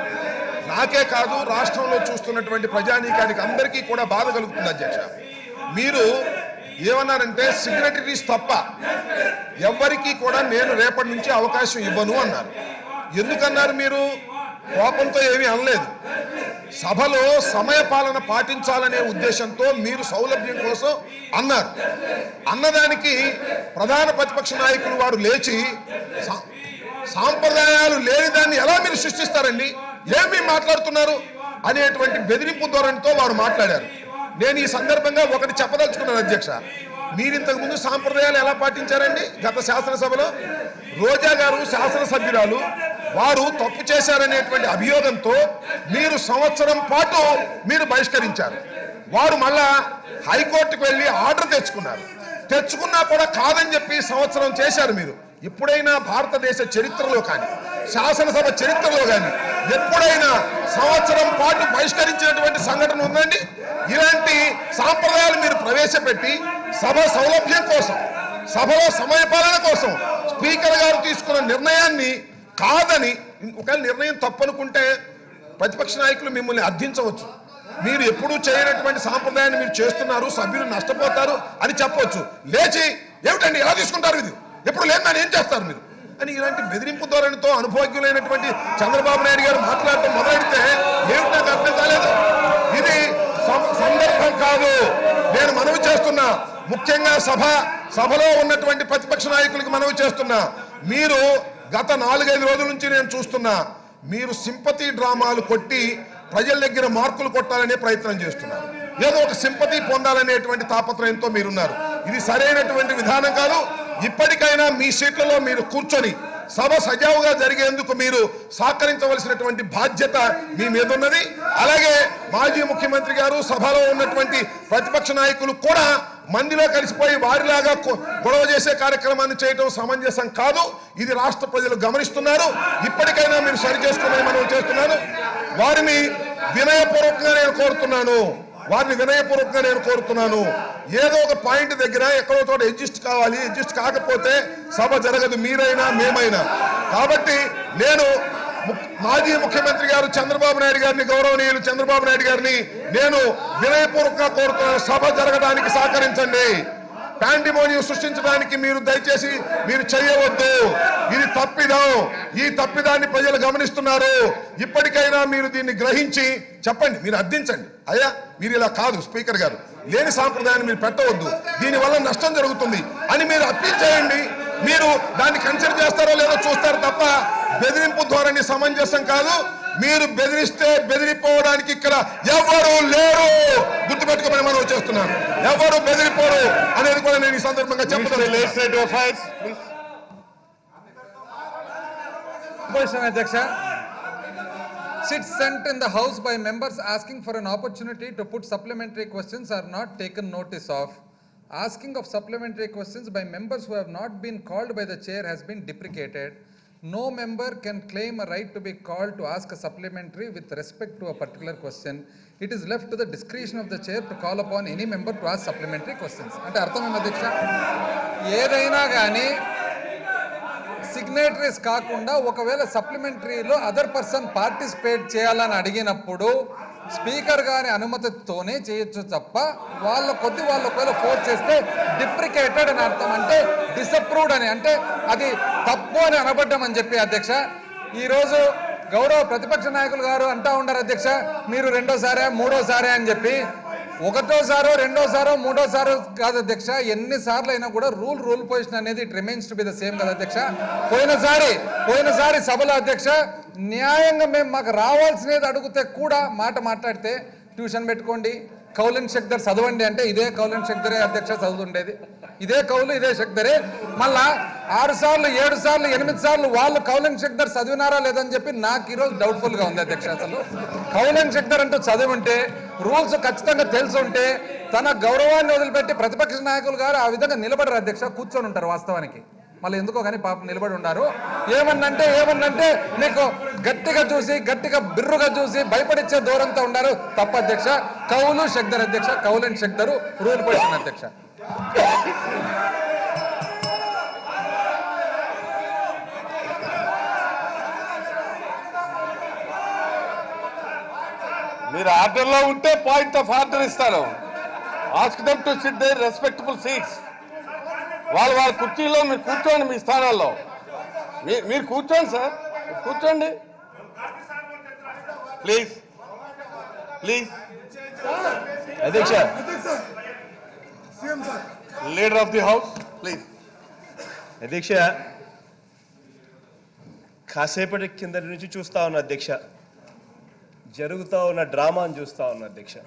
నాకే కాదు రాష్ట్రంలో చూస్తున్నటువంటి ప్రజానీకానికి అందరికీ కూడా బాధ కలుగుతుంది అధ్యక్ష మీరు ఏమన్నారంటే సిగ్నటరీస్ తప్ప ఎవ్వరికీ కూడా నేను రేపటి నుంచి అవకాశం ఇవ్వను అన్నారు ఎందుకన్నారు మీరు కోపంతో ఏమీ అనలేదు సభలో సమయపాలన పాటించాలనే ఉద్దేశంతో మీరు సౌలభ్యం కోసం అన్నారు అన్నదానికి ప్రధాన ప్రతిపక్ష నాయకులు వారు లేచి సా- సాంప్రదాయాలు లేని దాన్ని ఎలా మీరు సృష్టిస్తారండి ఏం మీరు మాట్లాడుతున్నారు అనేటువంటి బెదిరింపు ధోరణితో వారు మాట్లాడారు నేను ఈ సందర్భంగా ఒకటి చెప్పదలుచుకున్నాను అధ్యక్ష మీరు ఇంతకు ముందు సాంప్రదాయాలు ఎలా పాటించారండి గత శాసనసభలో రోజా గారు శాసనసభ్యురాలు వారు తప్పు చేశారనేటువంటి అభియోగంతో మీరు సంవత్సరం పాటు మీరు బహిష్కరించారు వారు మళ్ళా హైకోర్టుకు వెళ్ళి ఆర్డర్ తెచ్చుకున్నారు తెచ్చుకున్నా కూడా కాదని చెప్పి సంవత్సరం చేశారు మీరు ఎప్పుడైనా భారతదేశ చరిత్రలో కానీ శాసనసభ చరిత్రలో కానీ ఎప్పుడైనా సంవత్సరం పాటు బహిష్కరించినటువంటి సంఘటన ఉందండి ఇలాంటి సాంప్రదాయాలు మీరు ప్రవేశపెట్టి సభ సౌలభ్యం కోసం సభలో సమయపాలన కోసం స్పీకర్ గారు తీసుకున్న నిర్ణయాన్ని కాదని ఒకవేళ నిర్ణయం తప్పనుకుంటే ప్రతిపక్ష నాయకులు మిమ్మల్ని అర్థించవచ్చు మీరు ఎప్పుడూ చేయనటువంటి సాంప్రదాయాన్ని మీరు చేస్తున్నారు సభ్యులు నష్టపోతారు అని చెప్పవచ్చు లేచి ఏమిటండి ఎలా తీసుకుంటారు ఇది ఎప్పుడు లేదు దాన్ని ఏం చేస్తారు మీరు అని ఇలాంటి బెదిరింపు ధోరణితో అనుభవజ్ఞులైనటువంటి చంద్రబాబు నాయుడు గారు మాట్లాడటం మొదలెడితే ఏమిటి నాకు అర్థం కాలేదు ఇది సం- సందర్భం కాదు నేను మనవి చేస్తున్నా ముఖ్యంగా సభ సభలో ఉన్నటువంటి ప్రతిపక్ష నాయకులకు మనవి చేస్తున్నా మీరు గత నాలుగైదు రోజుల నుంచి నేను చూస్తున్నా మీరు సింపతి డ్రామాలు కొట్టి ప్రజల దగ్గర మార్కులు కొట్టాలనే ప్రయత్నం చేస్తున్నారు ఏదో ఒక సింపతి పొందాలనేటువంటి తాపత్రయంతో మీరున్నారు ఇది సరైనటువంటి విధానం కాదు ఇప్పటికైనా మీ సీట్లలో మీరు కూర్చొని సభ సజావుగా జరిగేందుకు మీరు సహకరించవలసినటువంటి బాధ్యత మీ మీద ఉన్నది అలాగే మాజీ ముఖ్యమంత్రి గారు సభలో ఉన్నటువంటి ప్రతిపక్ష నాయకులు కూడా మందిలో కలిసిపోయి వారిలాగా కొ- గొడవ చేసే కార్యక్రమాన్ని చేయటం సమంజసం కాదు ఇది రాష్ట్ర ప్రజలు గమనిస్తున్నారు ఇప్పటికైనా మీరు సరి చేసుకోమని మనం చేస్తున్నాను వారిని వినయపూర్వకంగా నేను కోరుతున్నాను వారిని వినయపూర్వకంగా నేను కోరుతున్నాను ఏదో ఒక పాయింట్ దగ్గర ఎక్కడో చోట అడ్జస్ట్ కావాలి అడ్జస్ట్ కాకపోతే సభ జరగదు మీరైనా మేమైనా కాబట్టి నేను ము- మాజీ ముఖ్యమంత్రి గారు చంద్రబాబు నాయుడు గారిని గౌరవనీయులు చంద్రబాబు నాయుడు గారిని నేను వినయపూర్వకంగా కోరుతున్నాను సభ జరగడానికి సహకరించండి పాండిమోనియం సృష్టించడానికి మీరు దయచేసి మీరు చేయవద్దు ఇది తప్పిదం ఈ తప్పిదాన్ని ప్రజలు గమనిస్తున్నారు ఇప్పటికైనా మీరు దీన్ని గ్రహించి చెప్పండి మీరు అర్థించండి అయ్యా మీరు ఇలా కాదు స్పీకర్ గారు లేని సాంప్రదాయాన్ని మీరు పెట్టవద్దు దీని వల్ల నష్టం జరుగుతుంది అని మీరు అప్పీల్ చేయండి మీరు దాన్ని కన్సిడర్ చేస్తారో లేదో చూస్తారు తప్ప బెదిరింపు ధోరణి సమంజసం కాదు మీరు బెదిరిస్తే బెదిరిపోవడానికి ఇక్కడ ఎవరు లేరు గుర్తుపెట్టుకోమని మనం చేస్తున్నాను ఎవరు బెదిరిపోరు అనేది కూడా నేను ఈ సందర్భంగా చెప్పదలుచుకున్నాను legislative affairs, please. Opposition Adyaksha. Seats sent in the House by members asking for an opportunity to put supplementary questions are not taken notice of. Asking of supplementary questions by members who have not been called by the chair has been deprecated. No member can claim a right to be called to ask a supplementary with respect to a particular question. It is left to the discretion of the chair to call upon any member to ask supplementary questions. అంటే అర్థమైంది అధ్యక్ష ఏదైనా కానీ signatories కాకుండా ఒకవేళ సప్లిమెంటరీలో other person participate చేయాలని అడిగినప్పుడు speaker గారి అనుమతితోనే చేయొచ్చు తప్ప వాళ్ళ కొద్ది వాళ్ళు ఒకవేళ ఫోర్స్ చేస్తే డిప్రికేటెడ్ అని అర్థం అంటే డిసప్రూవ్డ్ అని అంటే అది తప్పు అని అనబడ్డం అని చెప్పి అధ్యక్ష ఈరోజు గౌరవ ప్రతిపక్ష నాయకులు గారు అంటా ఉండరు అధ్యక్ష మీరు రెండోసారే మూడోసారే అని చెప్పి ఒకటోసారో రెండోసారో మూడోసారో కాదు అధ్యక్ష ఎన్నిసార్లు అయినా కూడా రూల్ రూల్ పొజిషన్ అనేది it remains to be the same కదా అధ్యక్ష పోయినసారి పోయినసారి సభలో అధ్యక్ష న్యాయంగా మేము మాకు రావాల్సినది అడిగితే కూడా మాట మాట్లాడితే ట్యూషన్ పెట్టుకోండి కౌలన్ శక్దర్ చదవండి అంటే ఇదే కౌలన్ శక్దరే అధ్యక్ష చదువుతుండేది ఇదే కౌలు ఇదే శక్దరే మళ్ళా ఆరు సార్లు ఏడు సార్లు ఎనిమిది సార్లు వాళ్ళు కౌలన్ శక్దర్ చదివినారా లేదని చెప్పి నాకు ఈరోజు డౌట్ఫుల్ గా ఉంది అధ్యక్ష అసలు కౌలన్ శక్దర్ అంటూ చదివి ఉంటే రూల్స్ ఖచ్చితంగా తెలిసి ఉంటే తన గౌరవాన్ని వదిలిపెట్టి ప్రతిపక్ష నాయకులు గారు ఆ విధంగా నిలబడరు అధ్యక్ష కూర్చొని ఉంటారు వాస్తవానికి మళ్ళీ ఎందుకో కానీ పాపం నిలబడి ఉన్నారు ఏమన్నంటే ఏమన్నంటే నీకు గట్టిగా చూసి గట్టిగా బిర్రుగా చూసి భయపడిచ్చే దూరంతో ఉన్నారు తప్ప అధ్యక్ష కౌలు శక్దర్ అధ్యక్ష కౌలన్ శక్దరు రూల్ పొజిషన్ అధ్యక్ష మీరు ఆర్డర్లో ఉంటే పాయింట్ ఆఫ్ ఆర్డర్ ఇస్తాను ask them to sit their respectable seats వాళ్ళ వాళ్ళ కుర్చీలో మీరు కూర్చోండి మీ స్థానాల్లో మీ- మీరు కూర్చోండి సార్ కూర్చోండి ప్లీజ్ ప్లీజ్ అధ్యక్ష leader of the house please అధ్యక్ష కాసేపటి కిందటి నుంచి చూస్తా ఉన్నా అధ్యక్ష జరుగుతా ఉన్న డ్రామాను చూస్తా ఉన్నా అధ్యక్ష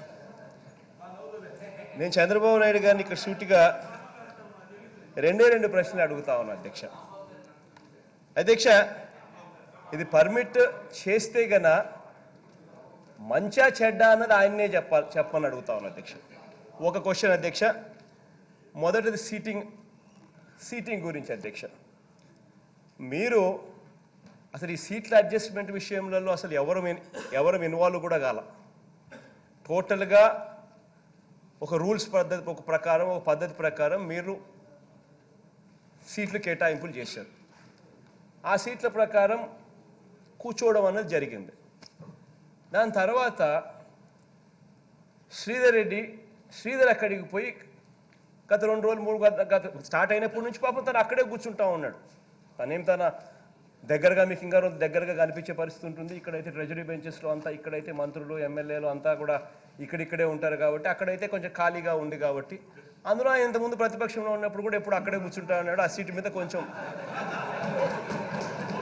నేను చంద్రబాబు నాయుడు గారిని ఇక్కడ సూటిగా రెండే రెండు ప్రశ్నలు అడుగుతా ఉన్నా అధ్యక్ష అధ్యక్ష ఇది పర్మిట్ చేస్తే గన మంచా చెడ్డ అన్నది ఆయన్నే చెప్పాలి చెప్పని అడుగుతా ఉన్నా అధ్యక్ష ఒక క్వశ్చన్ అధ్యక్ష మొదటిది సీటింగ్ సీటింగ్ గురించి అధ్యక్ష మీరు అసలు ఈ సీట్ల అడ్జస్ట్మెంట్ విషయంలో అసలు ఎవరు ఇన్- ఎవరు ఇన్వాల్వ్ కూడా కాల టోటల్గా ఒక రూల్స్ పద్ధతి ఒక ప్రకారం ఒక పద్ధతి ప్రకారం మీరు సీట్లు కేటాయింపులు చేశారు ఆ సీట్ల ప్రకారం కూర్చోవడం అనేది జరిగింది దాని తర్వాత శ్రీధర్ రెడ్డి శ్రీధర్ అక్కడికి పోయి గత రెండు రోజులు మూడు గత గత స్టార్ట్ అయినప్పటి నుంచి పాపం తను అక్కడే కూర్చుంటా ఉన్నాడు తనేం తన దగ్గరగా మీకు ఇంకా రోజు దగ్గరగా కనిపించే పరిస్థితి ఉంటుంది ఇక్కడైతే ట్రెజరీ బెంచెస్లో అంతా ఇక్కడైతే మంత్రులు ఎమ్మెల్యేలు అంతా కూడా ఇక్కడిక్కడే ఉంటారు కాబట్టి అక్కడైతే కొంచెం ఖాళీగా ఉంది కాబట్టి అందులో ఆయన ఇంతకుముందు ప్రతిపక్షంలో ఉన్నప్పుడు కూడా ఎప్పుడు అక్కడే కూర్చుంటా ఉన్నాడు ఆ సీటు మీద కొంచెం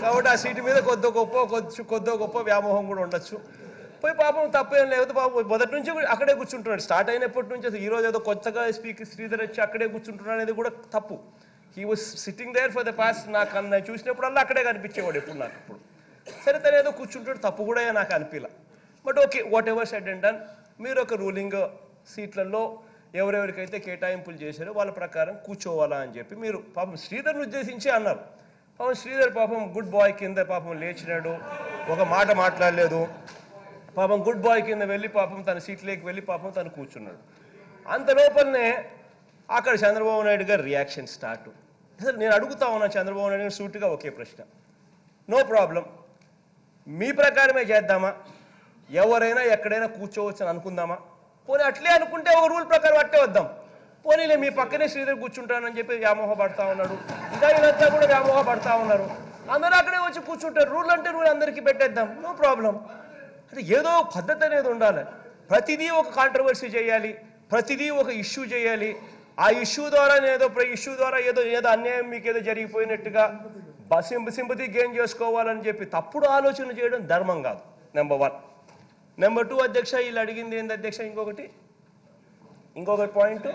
కాబట్టి ఆ సీటు మీద కొద్ది గొప్ప కొద్ది కొద్ది గొప్ప వ్యామోహం కూడా ఉండొచ్చు పోయి పాపం తప్పేం లేదు పాపం మొదటి నుంచి కూడా అక్కడే కూర్చుంటున్నాడు స్టార్ట్ అయినప్పటి నుంచి అసలు ఈ రోజు ఏదో కొత్తగా స్పీకర్ శ్రీధర్ వచ్చి అక్కడే కూర్చుంటున్నాడు అనేది కూడా తప్పు he was sitting there for the past నాకు అన్న చూసినప్పుడల్లా అక్కడే కనిపించేవాడు ఎప్పుడు నాకు ఇప్పుడు సరే తను ఏదో కూర్చుంటాడు తప్పు కూడా నాకు అనిపించలే but okay whatever said and done మీరు ఒక రూలింగ్ సీట్లలో ఎవరెవరికైతే కేటాయింపులు చేశారో వాళ్ళ ప్రకారం కూర్చోవాలా అని చెప్పి మీరు పాపం శ్రీధర్ని ఉద్దేశించి అన్నారు పాపం శ్రీధర్ పాపం గుడ్ బాయ్ కింద పాపం లేచినాడు ఒక మాట మాట్లాడలేదు పాపం గుడ్ బాయ్ కింద వెళ్ళి పాపం తన సీట్లోకి వెళ్ళి పాపం తను కూర్చున్నాడు అంత లోపలనే అక్కడ చంద్రబాబు నాయుడు గారు రియాక్షన్ స్టార్ట్ అసలు నేను అడుగుతా ఉన్నా చంద్రబాబు నాయుడు గారు సూటిగా ఒకే ప్రశ్న నో ప్రాబ్లం మీ ప్రకారమే చేద్దామా ఎవరైనా ఎక్కడైనా కూర్చోవచ్చు అని అనుకుందామా పోనీ అట్లే అనుకుంటే ఒక రూల్ ప్రకారం అట్టే వద్దాం పోనీలే మీ పక్కనే శ్రీధర్ కూర్చుంటానని చెప్పి వ్యామోహ పడతా ఉన్నాడు ఇంకా వీళ్ళంతా కూడా వ్యామోహ పడతా ఉన్నారు అందరూ అక్కడే వచ్చి కూర్చుంటారు రూల్ అంటే రూల్ అందరికీ పెట్టేద్దాం నో ప్రాబ్లం అంటే ఏదో పద్ధతి అనేది ఉండాలి ప్రతిదీ ఒక కాంట్రవర్సీ చేయాలి ప్రతిదీ ఒక ఇష్యూ చేయాలి ఆ ఇష్యూ ద్వారా ఏదో ఇష్యూ ద్వారా ఏదో ఏదో అన్యాయం మీకు ఏదో జరిగిపోయినట్టుగా సింప సింపతి గెయిన్ చేసుకోవాలని చెప్పి తప్పుడు ఆలోచన చేయడం ధర్మం కాదు నెంబర్ వన్ నెంబర్ టూ అధ్యక్ష వీళ్ళు అడిగింది ఏంది అధ్యక్ష ఇంకొకటి ఇంకొకటి పాయింట్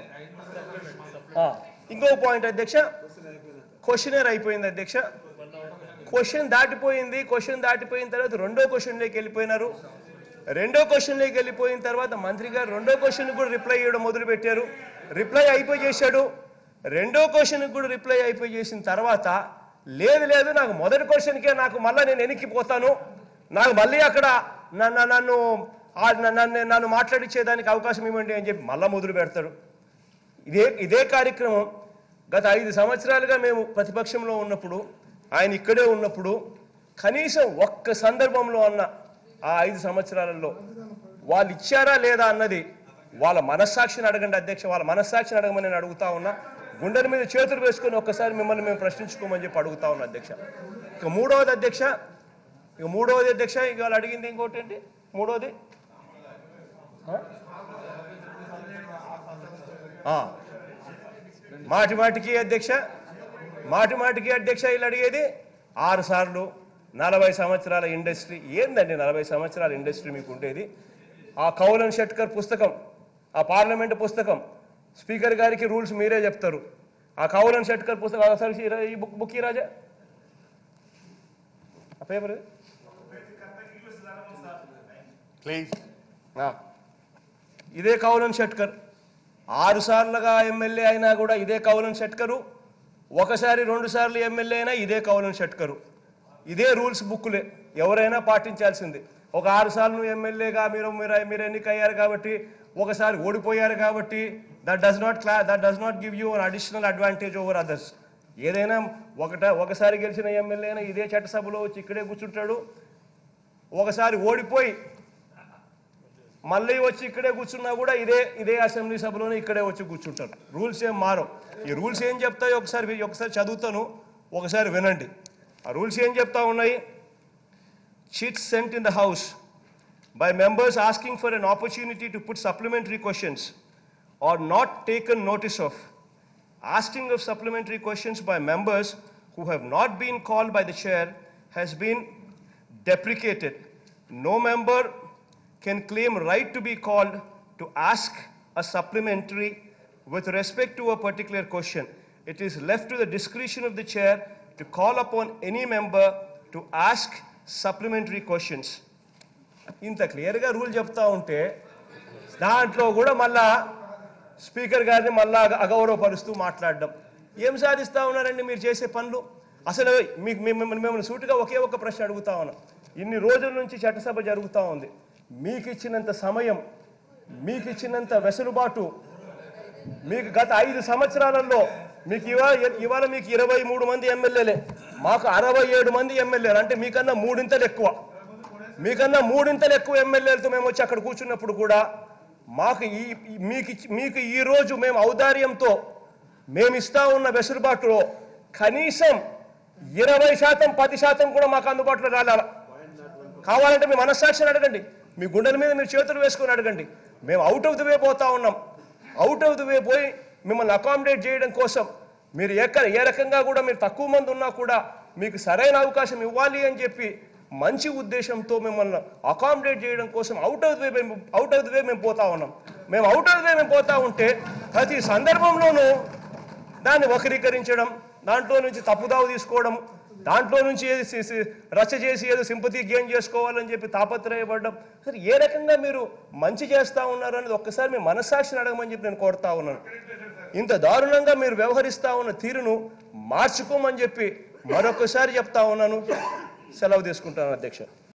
ఇంకొక పాయింట్ అధ్యక్ష క్వశ్చనర్ అయిపోయింది అధ్యక్ష క్వశ్చన్ దాటిపోయింది క్వశ్చన్ దాటిపోయిన తర్వాత రెండో క్వశ్చన్లోకి వెళ్ళిపోయినారు రెండో క్వశ్చన్లోకి వెళ్ళిపోయిన తర్వాత మంత్రి గారు రెండో క్వశ్చన్ కూడా రిప్లై ఇవ్వడం మొదలు పెట్టారు రిప్లై అయిపోయి చేశాడు రెండో క్వశ్చన్ కూడా రిప్లై అయిపోయి చేసిన తర్వాత లేదు లేదు నాకు మొదటి క్వశ్చన్కే నాకు మళ్ళీ నేను వెనక్కిపోతాను నాకు మళ్ళీ అక్కడ నన్ను నన్ను ఆ- నన్ను నన్ను మాట్లాడించేదానికి అవకాశం ఇవ్వండి అని చెప్పి మళ్ళా మొదలు పెడతాడు ఇదే ఇదే కార్యక్రమం గత ఐదు సంవత్సరాలుగా మేము ప్రతిపక్షంలో ఉన్నప్పుడు ఆయన ఇక్కడే ఉన్నప్పుడు కనీసం ఒక్క సందర్భంలో అన్న ఆ ఐదు సంవత్సరాలలో వాళ్ళు ఇచ్చారా లేదా అన్నది వాళ్ళ మనస్సాక్షిని అడగండి అధ్యక్ష వాళ్ళ మనస్సాక్షిని అడగమని నేను అడుగుతా ఉన్నా గుండెల మీద చేతులు వేసుకొని ఒక్కసారి మిమ్మల్ని మేము ప్రశ్నించుకోమని చెప్పి అడుగుతా ఉన్నా అధ్యక్ష ఇక మూడవది అధ్యక్ష ఇక మూడవది అధ్యక్ష ఇక వాళ్ళు అడిగింది ఇంకోటి ఏంటి మూడవది ఆ. మాటి మాటికి అధ్యక్ష మాటి మాటికి అధ్యక్ష వీళ్ళు అడిగేది ఆరు సార్లు నలభై సంవత్సరాల ఇండస్ట్రీ ఏందండి నలభై సంవత్సరాల ఇండస్ట్రీ మీకు ఉండేది ఆ కౌలన్ షెట్కర్ పుస్తకం ఆ పార్లమెంట్ పుస్తకం స్పీకర్ గారికి రూల్స్ మీరే చెప్తారు ఆ కౌలన్ షెట్కర్ పుస్తకం ఒకసారి ఈ- ఈ బుక్ బుక్ ఈ రాజా ఆ పేపర్ ఇది? ప్లీజ్ ఆ. ఇదే కౌలన్ షెట్కర్ ఆరు సార్లుగా ఎమ్మెల్యే అయినా కూడా ఇదే కౌలన్ షెట్కరు ఒకసారి రెండు సార్లు ఎమ్మెల్యే అయినా ఇదే కౌలన్ షెట్కరు ఇదే రూల్స్ బుక్లే ఎవరైనా పాటించాల్సింది ఒక ఆరు సార్లు నువ్వు ఎమ్మెల్యేగా మీరు మీరు మీరు ఎన్నికయ్యారు కాబట్టి ఒకసారి ఓడిపోయారు కాబట్టి దట్ డస్ నాట్ క్లా that does not give you an additional advantage over others ఏదైనా ఒకట ఒకసారి గెలిచిన ఎమ్మెల్యే అయినా ఇదే చట్టసభలో వచ్చి ఇక్కడే కూర్చుంటాడు ఒకసారి ఓడిపోయి మళ్ళీ వచ్చి ఇక్కడే కూర్చున్నా కూడా ఇదే ఇదే అసెంబ్లీ సభలోనే ఇక్కడే వచ్చి కూర్చుంటారు రూల్స్ ఏం మారవు ఈ రూల్స్ ఏం చెప్తాయో ఒకసారి వి- ఒకసారి చదువుతాను ఒకసారి వినండి ఆ రూల్స్ ఏం చెప్తా ఉన్నాయి chits sent in the house by members asking for an opportunity to put supplementary questions are not taken notice of asking of supplementary questions by members who have not been called by the chair has been deprecated. No member can claim right to be called to ask a supplementary with respect to a particular question. It is left to the discretion of the chair to call upon any member to ask supplementary questions. ఇంత క్లియర్గా rule చెప్తా ఉంటే దాంట్లో కూడా మళ్ళా speaker గారిని మళ్ళా అగ- అగౌరవపరుస్తూ మాట్లాడడం ఏం సాధిస్తా ఉన్నారండి మీరు చేసే పనులు అసలు మీకు మిమ్మల్ని మిమ్మల్ని సూటిగా ఒకే ఒక్క ప్రశ్న అడుగుతా ఉన్నాం ఇన్ని రోజుల నుంచి చట్టసభ జరుగుతూ ఉంది మీకు ఇచ్చినంత సమయం మీకు ఇచ్చినంత వెసులుబాటు మీకు గత ఐదు సంవత్సరాలలో మీకు ఇవాళ ఇవాళ మీకు ఇరవై మూడు మంది ఎమ్మెల్యేలే మాకు అరవై ఏడు మంది ఎమ్మెల్యేలు అంటే మీకన్నా మూడింతలు ఎక్కువ మీకన్నా మూడింతలు ఎక్కువ ఎమ్మెల్యేలతో మేము వచ్చి అక్కడ కూర్చున్నప్పుడు కూడా మాకు ఈ ఈ- మీకు ఇచ్చి- మీకు ఈ రోజు మేము ఔదార్యంతో మేము ఇస్తా ఉన్న వెసులుబాటులో కనీసం ఇరవై శాతం పది శాతం కూడా మాకు అందుబాటులో రాలి కావాలంటే మీ మనస్సాక్షిని అడగండి మీ గుండెల మీద మీరు చేతులు వేసుకొని అడగండి మేము అవుట్ ఆఫ్ ది వే పోతా ఉన్నాం అవుట్ ఆఫ్ ది వే పోయి మిమ్మల్ని అకామిడేట్ చేయడం కోసం మీరు ఎక్కడ ఏ రకంగా కూడా మీరు తక్కువ మంది ఉన్నా కూడా మీకు సరైన అవకాశం ఇవ్వాలి అని చెప్పి మంచి ఉద్దేశంతో మిమ్మల్ని అకామిడేట్ చేయడం కోసం అవుట్ ఆఫ్ ది వే మేము అవుట్ ఆఫ్ ది వే మేము పోతా ఉన్నాం మేము అవుట్ ఆఫ్ ది వే మేము పోతా ఉంటే ప్రతి సందర్భంలోనూ దాన్ని వక్రీకరించడం దాంట్లో నుంచి తప్పుదావు తీసుకోవడం దాంట్లో నుంచి ఏది సి- సి- రచ్చ చేసి ఏదో సింపతి గెయిన్ చేసుకోవాలని చెప్పి తాపత్రయపడడం సరే ఏ రకంగా మీరు మంచి చేస్తా ఉన్నారు అనేది ఒక్కసారి మీ మనస్సాక్షిని అడగమని చెప్పి నేను కోరుతా ఉన్నాను ఇంత దారుణంగా మీరు వ్యవహరిస్తా ఉన్న తీరును మార్చుకోమని చెప్పి మరొకసారి చెప్తా ఉన్నాను సెలవు తీసుకుంటాను అధ్యక్ష